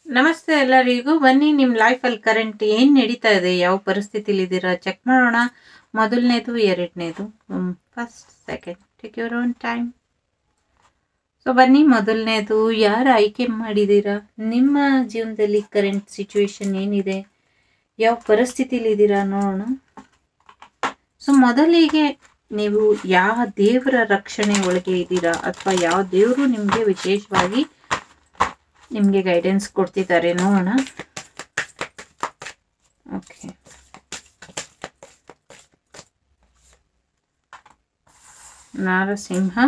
ನಮಸ್ತೆ ಎಲ್ಲರಿಗೂ ಬನ್ನಿ ನಿಮ್ಮ ಲೈಫಲ್ಲಿ ಕರೆಂಟ್ ಏನು ನಡೀತಾ ಇದೆ ಯಾವ ಪರಿಸ್ಥಿತಿಲಿ ಇದ್ದೀರಾ ಚೆಕ್ ಮಾಡೋಣ ಮೊದಲನೇದು ಎರಡನೇದು first second take your own time so ಬನ್ನಿ ಮೊದಲನೇದು ಯಾರು ಆಯ್ಕೆ ಮಾಡಿದ್ದೀರಾ ನಿಮ್ಮ ಜೀವನದಲ್ಲಿ ಕರೆಂಟ್ ಸಿಚುವೇಶನ್ ಏನಿದೆ ಯಾವ ಪರಿಸ್ಥಿತಿಲಿ ಇದ್ದೀರಾ ನೋಡೋಣ ಸೊ ಮೊದಲಿಗೆ ನೀವು ಯಾವ ದೇವರ ರಕ್ಷಣೆ ಒಳಗೆ ಇದ್ದೀರಾ ಅಥವಾ ಯಾವ ದೇವರು ನಿಮಗೆ ವಿಶೇಷವಾಗಿ ನಿಮಗೆ ಗೈಡೆನ್ಸ್ ಕೊಡ್ತಿದ್ದಾರೆ ನೋಡೋಣ okay Narasimha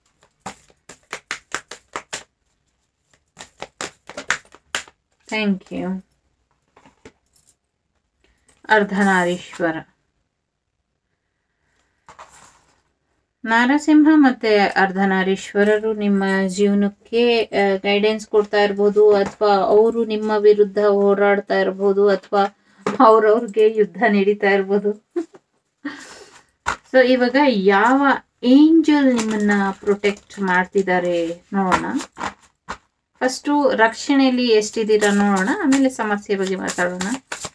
thank you Ardhanarishvara Narasimha ಮತ್ತೆ ಅರ್ಧನಾರೀಶ್ವರರು ನಿಮ್ಮ ಜೀವನಕ್ಕೆ ಗೈಡೆನ್ಸ್ ಕೊಡ್ತಾ ಇರ್ಬೋದು ಅಥವಾ ಅವರು ನಿಮ್ಮ ವಿರುದ್ಧ ಹೋರಾಡ್ತಾ ಇರ್ಬೋದು ಅಥವಾ ಅವ್ರವ್ರಿಗೆ ಯುದ್ಧ ನಡೀತಾ ಇರ್ಬೋದು ಸೊ ಇವಾಗ ಯಾವ ಏಂಜಲ್ ನಿಮ್ಮನ್ನ ಪ್ರೊಟೆಕ್ಟ್ ಮಾಡ್ತಿದ್ದಾರೆ ನೋಡೋಣ ಫಸ್ಟು ರಕ್ಷಣೆಯಲ್ಲಿ ಎಷ್ಟಿದ್ದೀರಾ ನೋಡೋಣ ಆಮೇಲೆ ಸಮಸ್ಯೆ ಬಗ್ಗೆ ಮಾತಾಡೋಣ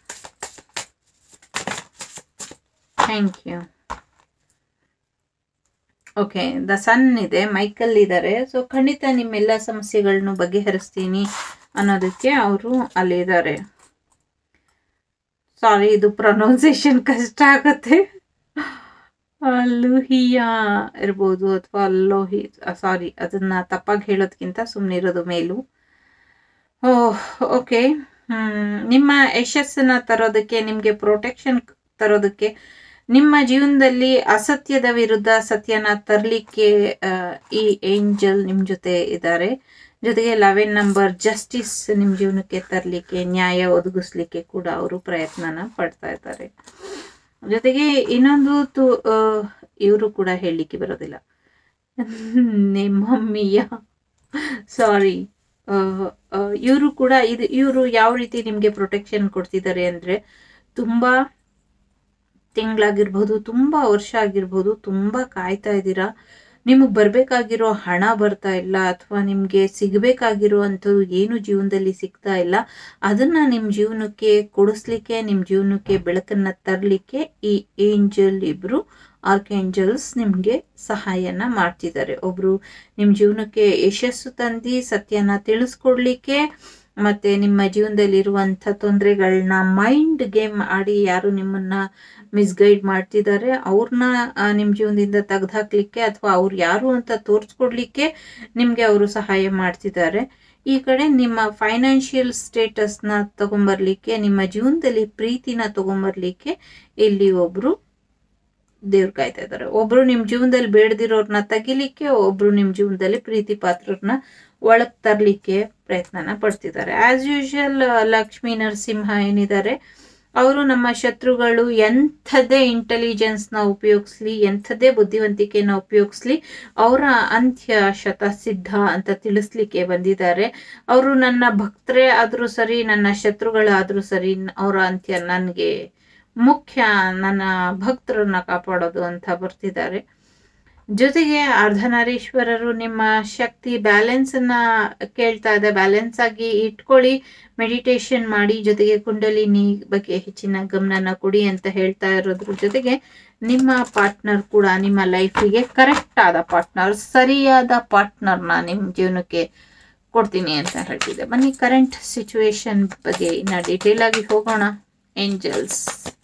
thank you okay the sun ಇದೆ ಮೈಕಲ್ ಇದ್ದಾರೆ ಸೊ ಖಂಡಿತ ನಿಮ್ಮೆಲ್ಲ ಸಮಸ್ಯೆಗಳನ್ನು ಬಗೆಹರಿಸ್ತೀನಿ ಅನ್ನೋದಕ್ಕೆ ಅವರು ಅಲ್ಲಿದ್ದಾರೆ ಸಾರಿ ಇದು ಪ್ರೊನೌನ್ಸಿಯೇಷನ್ ಕಷ್ಟ ಆಗುತ್ತೆ ಲುಹಿಯಾ ಇರ್ಬೋದು ಅಥವಾ ಲೋಹಿ ಸಾರಿ ಅದನ್ನ ತಪ್ಪಾಗಿ ಹೇಳೋದ್ಕಿಂತ ಸುಮ್ಮನಿರೋದು ಮೇಲು ಓ ಓಕೆ ನಿಮ್ಮ ಯಶಸ್ಸನ್ನ ತರೋದಕ್ಕೆ ನಿಮಗೆ ಪ್ರೊಟೆಕ್ಷನ್ ತರೋದಕ್ಕೆ ನಿಮ್ಮ ಜೀವನದಲ್ಲಿ ಅಸತ್ಯದ ವಿರುದ್ಧ ಸತ್ಯನ ತರಲಿಕ್ಕೆ ಈ ಏಂಜಲ್ ನಿಮ್ಮ ಜೊತೆ ಇದ್ದಾರೆ ಜೊತೆಗೆ ಲೆವೆನ್ ನಂಬರ್ ಜಸ್ಟಿಸ್ ನಿಮ್ಮ ಜೀವನಕ್ಕೆ ತರಲಿಕ್ಕೆ ನ್ಯಾಯ ಒದಗಿಸ್ಲಿಕ್ಕೆ ಕೂಡ ಅವರು ಪ್ರಯತ್ನನ ಪಡ್ತಾ ಇದ್ದಾರೆ ಜೊತೆಗೆ ಇನ್ನೊಂದು ತು ಇವರು ಕೂಡ ಹೇಳಲಿಕ್ಕೆ ಬರೋದಿಲ್ಲ ನಿಮ್ಮಮ್ಮಿಯ ಸಾರಿ ಇವರು ಕೂಡ ಇದು ಇವರು ಯಾವ ರೀತಿ ನಿಮಗೆ ಪ್ರೊಟೆಕ್ಷನ್ ಕೊಡ್ತಿದ್ದಾರೆ ಅಂದರೆ ತುಂಬ ತಿಂಗಳಾಗಿರ್ಬೋದು ತುಂಬ ವರ್ಷ ಆಗಿರ್ಬೋದು ತುಂಬ ಕಾಯ್ತಾ ಇದ್ದೀರಾ ನಿಮಗೆ ಬರಬೇಕಾಗಿರೋ ಹಣ ಬರ್ತಾ ಇಲ್ಲ ಅಥವಾ ನಿಮಗೆ ಸಿಗಬೇಕಾಗಿರೋ ಅಂಥದ್ದು ಏನು ಜೀವನದಲ್ಲಿ ಸಿಗ್ತಾ ಇಲ್ಲ ಅದನ್ನು ನಿಮ್ಮ ಜೀವನಕ್ಕೆ ಕೊಡಿಸ್ಲಿಕ್ಕೆ ನಿಮ್ಮ ಜೀವನಕ್ಕೆ ಬೆಳಕನ್ನು ತರಲಿಕ್ಕೆ ಈ ಏಂಜಲ್ ಇಬ್ಬರು ಆರ್ಕೇಂಜಲ್ಸ್ ನಿಮಗೆ ಸಹಾಯನ ಮಾಡ್ತಿದ್ದಾರೆ ಒಬ್ಬರು ನಿಮ್ಮ ಜೀವನಕ್ಕೆ ಯಶಸ್ಸು ತಂದು ಸತ್ಯನ ತಿಳಿಸ್ಕೊಡ್ಲಿಕ್ಕೆ ಮತ್ತು ನಿಮ್ಮ ಜೀವನದಲ್ಲಿರುವಂಥ ತೊಂದರೆಗಳನ್ನ ಮೈಂಡ್ ಗೇಮ್ ಆಡಿ ಯಾರು ನಿಮ್ಮನ್ನ ಮಿಸ್ಗೈಡ್ ಮಾಡ್ತಿದ್ದಾರೆ ಅವ್ರನ್ನ ನಿಮ್ಮ ಜೀವನದಿಂದ ತೆಗೆದುಹಾಕ್ಲಿಕ್ಕೆ ಅಥವಾ ಅವ್ರು ಯಾರು ಅಂತ ತೋರಿಸ್ಕೊಡ್ಲಿಕ್ಕೆ ನಿಮಗೆ ಅವರು ಸಹಾಯ ಮಾಡ್ತಿದ್ದಾರೆ ಈ ಕಡೆ ನಿಮ್ಮ ಫೈನಾನ್ಷಿಯಲ್ ಸ್ಟೇಟಸ್ನ ತಗೊಂಬರ್ಲಿಕ್ಕೆ ನಿಮ್ಮ ಜೀವನದಲ್ಲಿ ಪ್ರೀತಿನ ತಗೊಂಬರ್ಲಿಕ್ಕೆ ಇಲ್ಲಿ ಒಬ್ರು ದೇವ್ರು ಕಾಯ್ತಾ ಇದ್ದಾರೆ ಒಬ್ರು ನಿಮ್ಮ ಜೀವನದಲ್ಲಿ ಬೇಡದಿರೋರ್ನ ತೆಗಿಲಿಕ್ಕೆ ಒಬ್ರು ನಿಮ್ಮ ಜೀವನದಲ್ಲಿ ಪ್ರೀತಿ ಪಾತ್ರರನ್ನ ಒಳಗ್ ತರಲಿಕ್ಕೆ ಪ್ರಯತ್ನನ ಪಡ್ತಿದ್ದಾರೆ ಆಸ್ ಯೂಶುವಲ್ ಲಕ್ಷ್ಮೀ ನರಸಿಂಹ ಏನಿದ್ದಾರೆ ಅವರು ನಮ್ಮ ಶತ್ರುಗಳು ಎಂಥದೇ ಇಂಟೆಲಿಜೆನ್ಸ್ನ ಉಪಯೋಗಿಸ್ಲಿ ಎಂಥದೇ ಬುದ್ಧಿವಂತಿಕೆನ ಉಪಯೋಗಿಸ್ಲಿ ಅವರ ಅಂತ್ಯ ಶತಸಿದ್ಧ ಅಂತ ತಿಳಿಸ್ಲಿಕ್ಕೆ ಬಂದಿದ್ದಾರೆ ಅವರು ನನ್ನ ಭಕ್ತರೇ ಆದರೂ ಸರಿ ನನ್ನ ಶತ್ರುಗಳಾದರೂ ಸರಿ ಅವರ ಅಂತ್ಯ ನನಗೆ ಮುಖ್ಯ ನನ್ನ ಭಕ್ತರನ್ನ ಕಾಪಾಡೋದು ಅಂತ ಬರ್ತಿದ್ದಾರೆ ಜೊತೆಗೆ ಅರ್ಧನಾರೀಶ್ವರರು ನಿಮ್ಮ ಶಕ್ತಿ ಬ್ಯಾಲೆನ್ಸನ್ನ ಕೇಳ್ತಾ ಇದೆ ಬ್ಯಾಲೆನ್ಸ್ ಆಗಿ ಇಟ್ಕೊಳ್ಳಿ ಮೆಡಿಟೇಷನ್ ಮಾಡಿ ಜೊತೆಗೆ ಕುಂಡಲಿನಿ ಬಗ್ಗೆ ಹೆಚ್ಚಿನ ಗಮನನ ಕೊಡಿ ಅಂತ ಹೇಳ್ತಾ ಇರೋದ್ರ ಜೊತೆಗೆ ನಿಮ್ಮ ಪಾರ್ಟ್ನರ್ ಕೂಡ ನಿಮ್ಮ ಲೈಫಿಗೆ ಕರೆಕ್ಟ್ ಆದ ಪಾರ್ಟ್ನರ್ ಸರಿಯಾದ ಪಾರ್ಟ್ನರ್ನ ನಿಮ್ಮ ಜೀವನಕ್ಕೆ ಕೊಡ್ತೀನಿ ಅಂತ ಹೇಳ್ತಿದ್ದೆ ಬನ್ನಿ ಕರೆಂಟ್ ಸಿಚುವೇಶನ್ ಬಗ್ಗೆ ಇನ್ನು ಡೀಟೇಲ್ ಆಗಿ ಹೋಗೋಣ angels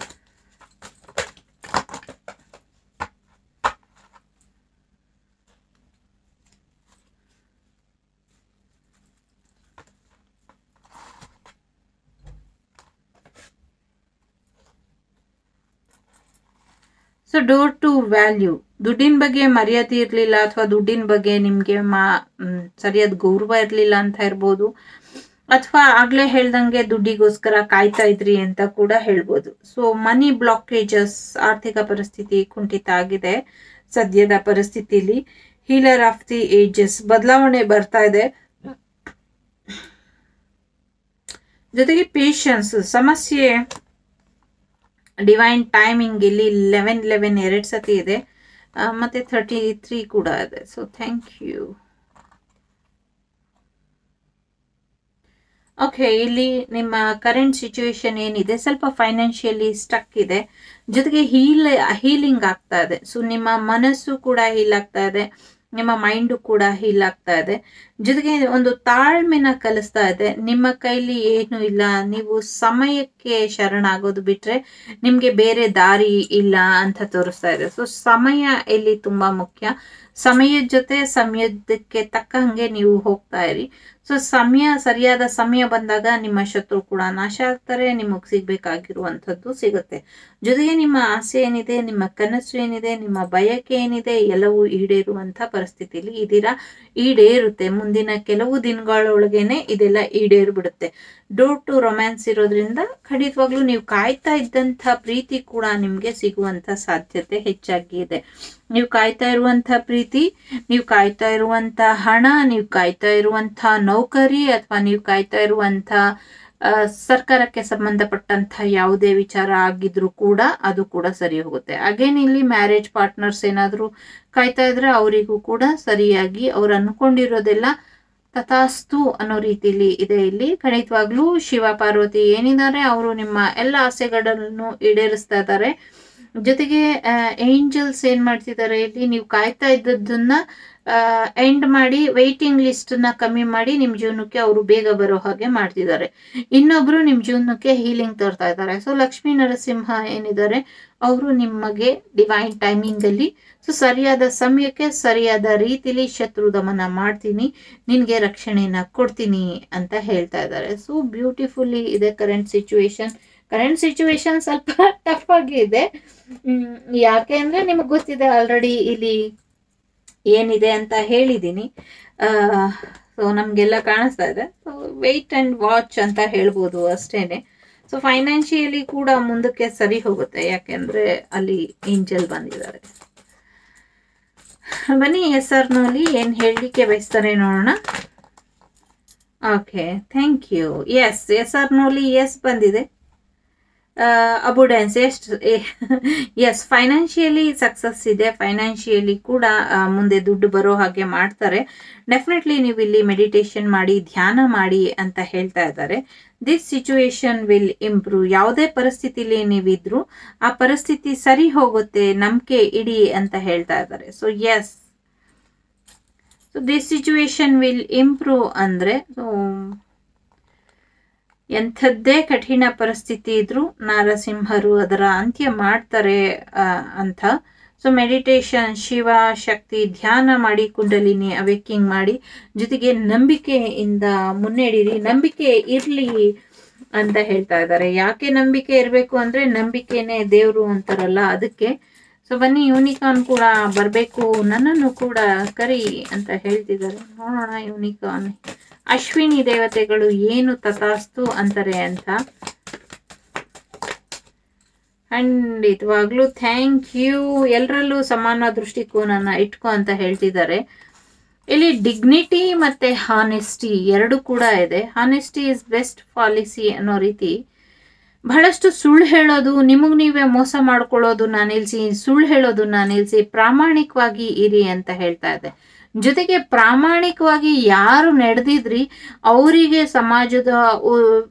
so door to value ದುಡ್ಡಿನ ಬಗ್ಗೆ ಮರ್ಯಾದೆ ಇರಲಿಲ್ಲ ಅಥವಾ ದುಡ್ಡಿನ ಬಗ್ಗೆ ನಿಮಗೆ ಮಾ ಸರಿಯಾದ ಗೌರವ ಇರಲಿಲ್ಲ ಅಂತ ಇರ್ಬೋದು ಅಥವಾ ಆಗ್ಲೇ ಹೇಳ್ದಂಗೆ ದುಡ್ಡಿಗೋಸ್ಕರ ಕಾಯ್ತಾ ಇದ್ರಿ ಅಂತ ಕೂಡ ಹೇಳ್ಬೋದು ಸೊ ಮನಿ ಬ್ಲಾಕೇಜಸ್ ಆರ್ಥಿಕ ಪರಿಸ್ಥಿತಿ ಕುಂಠಿತ ಆಗಿದೆ ಸದ್ಯದ ಪರಿಸ್ಥಿತಿಲಿ ಹೀಲರ್ ಆಫ್ ದಿ ಏಜಸ್ ಬದಲಾವಣೆ ಬರ್ತಾ ಇದೆ ಜೊತೆಗೆ ಪೇಷನ್ಸ್ ಸಮಸ್ಯೆ ಡಿವೈನ್ ಟೈಮಿಂಗ್ ಇಲ್ಲಿ ಲೆವೆನ್ ಲೆವೆನ್ ಎರಡು ಸತಿ ಇದೆ ಮತ್ತೆ ಥರ್ಟಿ ತ್ರೀ ಕೂಡ ಇದೆ ಸೊ ಥ್ಯಾಂಕ್ ಯು ಓಕೆ ಇಲ್ಲಿ ನಿಮ್ಮ ಕರೆಂಟ್ ಸಿಚುವೇಶನ್ ಏನಿದೆ ಸ್ವಲ್ಪ ಫೈನಾನ್ಷಿಯಲಿ ಸ್ಟಕ್ ಇದೆ ಜೊತೆಗೆ ಹೀಲ್ ಹೀಲಿಂಗ್ ಆಗ್ತಾ ಇದೆ ಸೊ ನಿಮ್ಮ ಮನಸ್ಸು ಕೂಡ ಹೀಲ್ ಆಗ್ತಾ ಇದೆ ನಿಮ್ಮ ಮೈಂಡು ಕೂಡ ಹೀಲ್ ಆಗ್ತಾ ಇದೆ ಜೊತೆಗೆ ಒಂದು ತಾಳ್ಮೆನ ಕಲಿಸ್ತಾ ಇದೆ ನಿಮ್ಮ ಕೈಲಿ ಏನು ಇಲ್ಲ ನೀವು ಸಮಯಕ್ಕೆ ಶರಣಾಗೋದು ಬಿಟ್ರೆ ನಿಮ್ಗೆ ಬೇರೆ ದಾರಿ ಇಲ್ಲ ಅಂತ ತೋರಿಸ್ತಾ ಇದೆ ಸೊ ಸಮಯ ಇಲ್ಲಿ ತುಂಬಾ ಮುಖ್ಯ ಸಮಯದ ಜೊತೆ ಸಮಯದಕ್ಕೆ ತಕ್ಕ ಹಂಗೆ ನೀವು ಹೋಗ್ತಾ ಇರಿ ಸೊ ಸಮಯ ಸರಿಯಾದ ಸಮಯ ಬಂದಾಗ ನಿಮ್ಮ ಶತ್ರು ಕೂಡ ನಾಶ ಆಗ್ತಾರೆ ನಿಮಗೆ ಸಿಗ್ಬೇಕಾಗಿರುವಂಥದ್ದು ಸಿಗುತ್ತೆ ಜೊತೆಗೆ ನಿಮ್ಮ ಆಸೆ ಏನಿದೆ ನಿಮ್ಮ ಕನಸು ಏನಿದೆ ನಿಮ್ಮ ಬಯಕೆ ಏನಿದೆ ಎಲ್ಲವೂ ಈಡೇರುವಂತ ಪರಿಸ್ಥಿತಿಲಿ ಇದೀರಾ ಈಡೇರುತ್ತೆ ಮುಂದಿನ ಕೆಲವು ದಿನಗಳೊಳಗೇನೆ ಇದೆಲ್ಲ ಈಡೇರ್ಬಿಡುತ್ತೆ ಡೋರ್ ಟು ರೊಮ್ಯಾನ್ಸ್ ಇರೋದ್ರಿಂದ ಖಂಡಿತವಾಗ್ಲೂ ನೀವು ಕಾಯ್ತಾ ಇದ್ದಂಥ ಪ್ರೀತಿ ಕೂಡ ನಿಮ್ಗೆ ಸಿಗುವಂತ ಸಾಧ್ಯತೆ ಹೆಚ್ಚಾಗಿ ಇದೆ ನೀವು ಕಾಯ್ತಾ ಇರುವಂತ ಪ್ರೀತಿ ನೀವು ಕಾಯ್ತಾ ಇರುವಂತ ಹಣ ನೀವು ಕಾಯ್ತಾ ಇರುವಂತ ನೌಕರಿ ಅಥವಾ ನೀವು ಕಾಯ್ತಾ ಇರುವಂತ ಆ, ಸರ್ಕಾರಕ್ಕೆ ಸಂಬಂಧಪಟ್ಟಂತ ಯಾವುದೇ ವಿಚಾರ ಆಗಿದ್ರು ಕೂಡ ಅದು ಕೂಡ ಸರಿ ಹೋಗುತ್ತೆ ಅಗೇನ್ ಇಲ್ಲಿ ಮ್ಯಾರೇಜ್ ಪಾರ್ಟ್ನರ್ಸ್ ಏನಾದ್ರು ಕಾಯ್ತಾ ಇದ್ರೆ ಅವರಿಗೂ ಕೂಡ ಸರಿಯಾಗಿ ಅವ್ರು ಅನ್ಕೊಂಡಿರೋದೆಲ್ಲ ತಥಾಸ್ತು ಅನ್ನೋ ರೀತಿಲಿ ಇದೆ ಇಲ್ಲಿ ಖಂಡಿತವಾಗ್ಲೂ ಶಿವ ಪಾರ್ವತಿ ಏನಿದ್ದಾರೆ ಅವರು ನಿಮ್ಮ ಎಲ್ಲ ಆಸೆಗಳನ್ನು ಈಡೇರಿಸ್ತಾ ಇದ್ದಾರೆ ಜೊತೆಗೆ ಏಂಜಲ್ಸ್ ಏನ್ ಮಾಡ್ತಿದ್ದಾರೆ ಇಲ್ಲಿ ನೀವು ಕಾಯ್ತಾ ಇದ್ದದ್ದನ್ನ ಎಂಡ್ ಮಾಡಿ ವೈಟಿಂಗ್ ಲಿಸ್ಟ್ ನ ಕಮ್ಮಿ ಮಾಡಿ ನಿಮ್ ಜೀವನಕ್ಕೆ ಅವರು ಬೇಗ ಬರೋ ಹಾಗೆ ಮಾಡ್ತಿದ್ದಾರೆ ಇನ್ನೊಬ್ರು ನಿಮ್ ಜೀವನಕ್ಕೆ ಹೀಲಿಂಗ್ ತರ್ತಾ ಇದ್ದಾರೆ ಸೊ ಲಕ್ಷ್ಮೀ ನರಸಿಂಹ ಏನಿದ್ದಾರೆ ಅವರು ನಿಮಗೆ ಡಿವೈನ್ ಟೈಮಿಂಗ್ ಅಲ್ಲಿ ಸೊ ಸರಿಯಾದ ಸಮಯಕ್ಕೆ ಸರಿಯಾದ ರೀತಿಲಿ ಶತ್ರು ದಮನ ಮಾಡ್ತೀನಿ ನಿನ್ಗೆ ರಕ್ಷಣೆನ ಕೊಡ್ತೀನಿ ಅಂತ ಹೇಳ್ತಾ ಇದ್ದಾರೆ ಸೊ ಬ್ಯೂಟಿಫುಲ್ಲಿ ಇದೆ ಕರೆಂಟ್ ಸಿಚುವೇಶನ್ ಕರೆಂಟ್ ಸಿಚುವೇಶನ್ ಸ್ವಲ್ಪ ಟಫ್ ಆಗಿ ಇದೆ ಹ್ಮ್, ಯಾಕೆ ಅಂದ್ರೆ ನಿಮಗೆ ಗೊತ್ತಿದೆ ಆಲ್ರೆಡಿ ಇಲ್ಲಿ ಏನಿದೆ ಅಂತ ಹೇಳಿದ್ದೀನಿ ಸೊ ನಮಗೆಲ್ಲ ಕಾಣಿಸ್ತಾ ಇದೆ ಸೊ ವೆಯ್ಟ್ ಅಂಡ್ ವಾಚ್ ಅಂತ ಹೇಳ್ಬೋದು ಅಷ್ಟೇನೆ ಸೊ ಫೈನಾನ್ಷಿಯಲಿ ಕೂಡ ಮುಂದಕ್ಕೆ ಸರಿ ಹೋಗುತ್ತೆ ಯಾಕೆಂದ್ರೆ ಅಲ್ಲಿ ಏಂಜಲ್ ಬಂದಿದ್ದಾರೆ ಬನ್ನಿ ಎಸ್ ಆರ್ನಲ್ಲಿ ಏನು ಹೇಳಲಿಕ್ಕೆ ಬಯಸ್ತಾರೆ ನೋಡೋಣ okay thank you yes yes ಆರ್ನಲ್ಲಿ ಎಸ್ ಬಂದಿದೆ ಅಬುಡೆನ್ಸ್ ಎಷ್ಟು ಎಸ್ ಫೈನಾನ್ಷಿಯಲಿ ಸಕ್ಸಸ್ ಇದೆ ಫೈನಾನ್ಷಿಯಲಿ ಕೂಡ ಆ, ಮುಂದೆ ದುಡ್ಡು ಬರೋ ಹಾಗೆ ಮಾಡ್ತಾರೆ ಡೆಫಿನೆಟ್ಲಿ ನೀವು ಇಲ್ಲಿ ಮೆಡಿಟೇಷನ್ ಮಾಡಿ ಧ್ಯಾನ ಮಾಡಿ ಅಂತ ಹೇಳ್ತಾ ಇದ್ದಾರೆ ದಿಸ್ ಸಿಚುವೇಶನ್ ವಿಲ್ ಇಂಪ್ರೂವ್ ಯಾವುದೇ ಪರಿಸ್ಥಿತಿಲಿ ನೀವಿದ್ರು ಆ ಪರಿಸ್ಥಿತಿ ಸರಿ ಹೋಗುತ್ತೆ ನಂಬಿಕೆ ಇಡಿ ಅಂತ ಹೇಳ್ತಾ ಇದ್ದಾರೆ so yes so this situation will improve ಅಂದ್ರೆ ಸೊ ಎಂಥದ್ದೇ ಕಠಿಣ ಪರಿಸ್ಥಿತಿ ಇದ್ರೂ ನಾರಸಿಂಹರು ಅದರ ಅಂತ್ಯ ಮಾಡ್ತಾರೆ ಆ, ಅಂತ ಸೊ ಮೆಡಿಟೇಷನ್ ಶಿವ ಶಕ್ತಿ ಧ್ಯಾನ ಮಾಡಿ ಕುಂಡಲಿನಿ ಅವೇಕಿಂಗ್ ಮಾಡಿ ಜೊತೆಗೆ ನಂಬಿಕೆಯಿಂದ ಮುನ್ನಡೆಯಿರಿ ನಂಬಿಕೆ ಇರಲಿ ಅಂತ ಹೇಳ್ತಾ ಇದ್ದಾರೆ ಯಾಕೆ ನಂಬಿಕೆ ಇರಬೇಕು ಅಂದ್ರೆ ನಂಬಿಕೆನೇ ದೇವರು ಅಂತಾರಲ್ಲ ಅದಕ್ಕೆ ಸೊ ಬನ್ನಿ ಯೂನಿಕಾನ್ ಕೂಡ ಬರಬೇಕು ನನ್ನನ್ನು ಕೂಡ ಕರಿ ಅಂತ ಹೇಳ್ತಿದ್ದಾರೆ ನೋಡೋಣ ಯೂನಿಕಾನ್ ಅಶ್ವಿನಿ ದೇವತೆಗಳು ಏನು ತಥಾಸ್ತು ಅಂತಾರೆ ಅಂತ ಖಂಡಿತವಾಗ್ಲೂ ಥ್ಯಾಂಕ್ ಯು ಎಲ್ಲರಲ್ಲೂ ಸಮಾನ ದೃಷ್ಟಿಕೋನನ ಇಟ್ಕೋ ಅಂತ ಹೇಳ್ತಿದ್ದಾರೆ ಇಲ್ಲಿ ಡಿಗ್ನಿಟಿ ಮತ್ತೆ ಹಾನೆಸ್ಟಿ ಎರಡು ಕೂಡ ಇದೆ ಹಾನೆಸ್ಟಿ ಇಸ್ ಬೆಸ್ಟ್ ಪಾಲಿಸಿ ಅನ್ನೋ ರೀತಿ ಬಹಳಷ್ಟು ಸುಳ್ಳು ಹೇಳೋದು ನಿಮಗೆ ನೀವೇ ಮೋಸ ಮಾಡ್ಕೊಳ್ಳೋದನ್ನ ನಿಲ್ಲಿಸಿ ಸುಳ್ಳು ಹೇಳೋದನ್ನ ನಿಲ್ಲಿಸಿ ಪ್ರಾಮಾಣಿಕವಾಗಿ ಇರಿ ಅಂತ ಹೇಳ್ತಾ ಇದೆ ಜೊತೆಗೆ ಪ್ರಾಮಾಣಿಕವಾಗಿ ಯಾರು ನಡೆದಿದ್ರಿ ಅವರಿಗೆ ಸಮಾಜದ ಉ-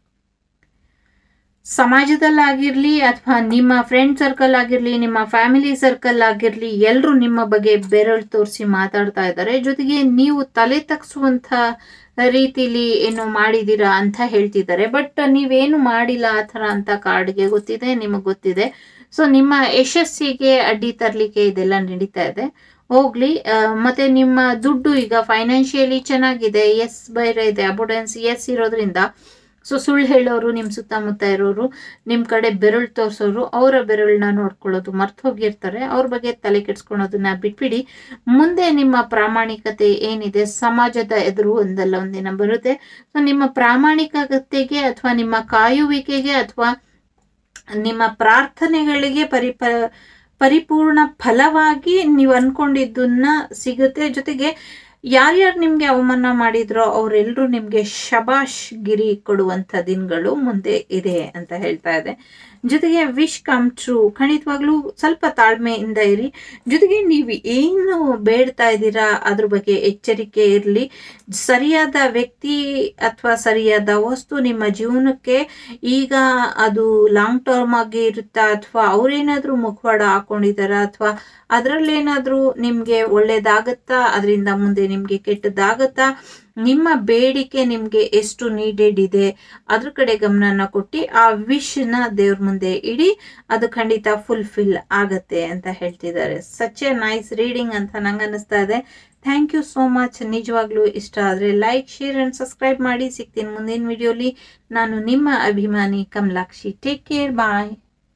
ಸಮಾಜದಲ್ಲಾಗಿರ್ಲಿ ಅಥವಾ ನಿಮ್ಮ ಫ್ರೆಂಡ್ ಸರ್ಕಲ್ ಆಗಿರ್ಲಿ ನಿಮ್ಮ ಫ್ಯಾಮಿಲಿ ಸರ್ಕಲ್ ಆಗಿರ್ಲಿ ಎಲ್ಲರೂ ನಿಮ್ಮ ಬಗ್ಗೆ ಬೆರಳು ತೋರಿಸಿ ಮಾತಾಡ್ತಾ ಇದ್ದಾರೆ ಜೊತೆಗೆ ನೀವು ತಲೆ ತಗ್ಸುವಂತ ರೀತಿಲಿ ಏನು ಮಾಡಿದೀರಾ ಅಂತ ಹೇಳ್ತಿದ್ದಾರೆ ಬಟ್ ನೀವೇನು ಮಾಡಿಲ್ಲ ಆ ಥರ ಅಂತ ಕಾರ್ಡ್ಗೆ ಗೊತ್ತಿದೆ ನಿಮಗೆ ಗೊತ್ತಿದೆ ಸೊ ನಿಮ್ಮ ಯಶಸ್ಸಿಗೆ ಅಡ್ಡಿ ತರಲಿಕ್ಕೆ ಇದೆಲ್ಲ ನಡೀತಾ ಇದೆ ಹೋಗ್ಲಿ ಆ, ಮತ್ತೆ ನಿಮ್ಮ ದುಡ್ಡು ಈಗ ಫೈನಾನ್ಷಿಯಲಿ ಚೆನ್ನಾಗಿದೆ ಎಸ್ ಬೇರೆ ಇದೆ ಅಬುಡೆನ್ಸ್ ಎಸ್ ಇರೋದ್ರಿಂದ ಸೊ ಸುಳ್ಳು ಹೇಳೋರು ನಿಮ್ಮ ಸುತ್ತಮುತ್ತ ಇರೋರು ನಿಮ್ಮ ಕಡೆ ಬೆರಳು ತೋರಿಸೋರು ಅವರ ಬೆರಳನ್ನ ನೋಡ್ಕೊಳ್ಳೋದು ಮರ್ತು ಹೋಗಿರ್ತಾರೆ ಅವ್ರ ಬಗ್ಗೆ ತಲೆ ಕೆಡ್ಸ್ಕೊಳೋದನ್ನ ಬಿಟ್ಬಿಡಿ ಮುಂದೆ ನಿಮ್ಮ ಪ್ರಾಮಾಣಿಕತೆ ಏನಿದೆ ಸಮಾಜದ ಎದುರು ಒಂದಲ್ಲ ಒಂದಿನ ಬರುತ್ತೆ ಸೊ ನಿಮ್ಮ ಪ್ರಾಮಾಣಿಕತೆಗೆ ಅಥವಾ ನಿಮ್ಮ ಕಾಯುವಿಕೆಗೆ ಅಥವಾ ನಿಮ್ಮ ಪ್ರಾರ್ಥನೆಗಳಿಗೆ ಪರಿಪ ಪರಿಪೂರ್ಣ ಫಲವಾಗಿ ನೀವು ಅನ್ಕೊಂಡಿದ್ದನ್ನ ಸಿಗುತ್ತೆ ಜೊತೆಗೆ ಯಾರ್ಯಾರು ನಿಮ್ಗೆ ಅವಮಾನ ಮಾಡಿದ್ರೋ ಅವರೆಲ್ಲರೂ ನಿಮ್ಗೆ ಶಬಾಷ್ ಗಿರಿ ಕೊಡುವಂಥ ದಿನಗಳು ಮುಂದೆ ಇದೆ ಅಂತ ಹೇಳ್ತಾ ಇದೆ ಜೊತೆಗೆ ವಿಶ್ ಕಮ್ ಟ್ರೂ ಖಂಡಿತವಾಗ್ಲೂ ಸ್ವಲ್ಪ ತಾಳ್ಮೆಯಿಂದ ಇರಿ ಜೊತೆಗೆ ನೀವು ಏನು ಬೇಡ್ತಾ ಇದ್ದೀರಾ ಅದ್ರ ಬಗ್ಗೆ ಎಚ್ಚರಿಕೆ ಇರಲಿ ಸರಿಯಾದ ವ್ಯಕ್ತಿ ಅಥವಾ ಸರಿಯಾದ ವಸ್ತು ನಿಮ್ಮ ಜೀವನಕ್ಕೆ ಈಗ ಅದು ಲಾಂಗ್ ಟರ್ಮ್ ಆಗಿ ಇರುತ್ತಾ ಅಥವಾ ಅವ್ರೇನಾದ್ರೂ ಮುಖವಾಡ ಹಾಕೊಂಡಿದಾರ ಅಥವಾ ಅದರಲ್ಲೇನಾದ್ರೂ ನಿಮ್ಗೆ ಒಳ್ಳೇದಾಗತ್ತಾ ಅದರಿಂದ ಮುಂದೆ ನಿಮ್ಗೆ ಕೆಟ್ಟದಾಗತ್ತಾ ನಿಮ್ಮ ಬೇಡಿಕೆ ನಿಮ್ಗೆ ಎಷ್ಟು ನೀಡೆಡ್ ಇದೆ ಅದ್ರ ಕಡೆ ಗಮನನ ಕೊಟ್ಟು ಆ ವಿಶ್ನ ದೇವ್ರ ಮುಂದೆ ಇಡಿ ಅದು ಖಂಡಿತ ಫುಲ್ಫಿಲ್ ಆಗತ್ತೆ ಅಂತ ಹೇಳ್ತಿದ್ದಾರೆ ಸಚ್ ಎ ನೈಸ್ ರೀಡಿಂಗ್ ಅಂತ ನಂಗೆ ಅನಿಸ್ತಾ ಇದೆ ಥ್ಯಾಂಕ್ ಯು ಸೋ ಮಚ್ ನಿಜವಾಗ್ಲೂ ಇಷ್ಟ ಆದರೆ ಲೈಕ್ ಶೇರ್ ಅಂಡ್ ಸಬ್ಸ್ಕ್ರೈಬ್ ಮಾಡಿ ಸಿಗ್ತೀನಿ ಮುಂದಿನ ವಿಡಿಯೋಲಿ ನಾನು ನಿಮ್ಮ ಅಭಿಮಾನಿ ಕಮಲಾಕ್ಷಿ ಟೇಕ್ ಕೇರ್ ಬಾಯ್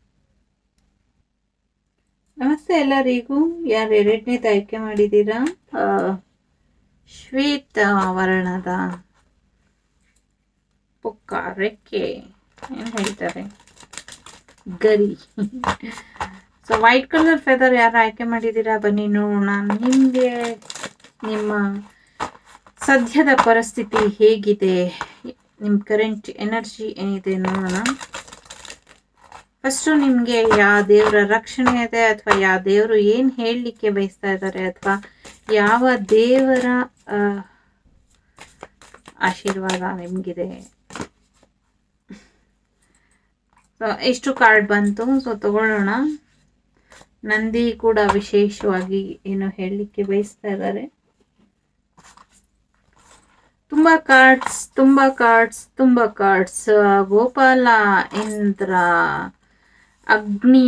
ನಮಸ್ತೆ ಎಲ್ಲರಿಗೂ ಯಾರು ಎರಡನೇದು ಆಯ್ಕೆ ಮಾಡಿದ್ದೀರಾ ಆ, ಶ್ವೇತ ವರ್ಣದ ಪುಕ್ಕ ರೆಕ್ಕೆ ಏನು ಹೇಳ್ತಾರೆ ಗರಿ ಸೊ ವೈಟ್ ಕಲರ್ ಫೆದರ್ ಯಾರು ಆಯ್ಕೆ ಮಾಡಿದ್ದೀರಾ ಬನ್ನಿ ನೋಡೋಣ ನಿಮಗೆ ನಿಮ್ಮ ಸದ್ಯದ ಪರಿಸ್ಥಿತಿ ಹೇಗಿದೆ ನಿಮ್ಮ ಕರೆಂಟ್ ಎನರ್ಜಿ ಏನಿದೆ ನೋಡೋಣ ಫಸ್ಟು ನಿಮಗೆ ಯಾವ ದೇವರ ರಕ್ಷಣೆ ಇದೆ ಅಥವಾ ಯಾವ ದೇವರು ಏನು ಹೇಳಲಿಕ್ಕೆ ಬಯಸ್ತಾ ಇದ್ದಾರೆ ಅಥವಾ ಯಾವ ದೇವರ ಆ, ಆಶೀರ್ವಾದ ನಿಮಗಿದೆ ಸೊ ಎಷ್ಟು ಕಾರ್ಡ್ ಬಂತು ಸೊ ತಗೊಳ್ಳೋಣ ನಂದಿ ಕೂಡ ವಿಶೇಷವಾಗಿ ಏನು ಹೇಳಲಿಕ್ಕೆ ಬಯಸ್ತಾ ಇದ್ದಾರೆ ತುಂಬಾ ಕಾರ್ಡ್ಸ್ ತುಂಬಾ ಕಾರ್ಡ್ಸ್ ತುಂಬಾ cards Gopala Indra Agni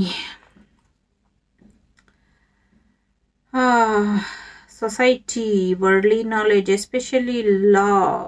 society worldly knowledge especially law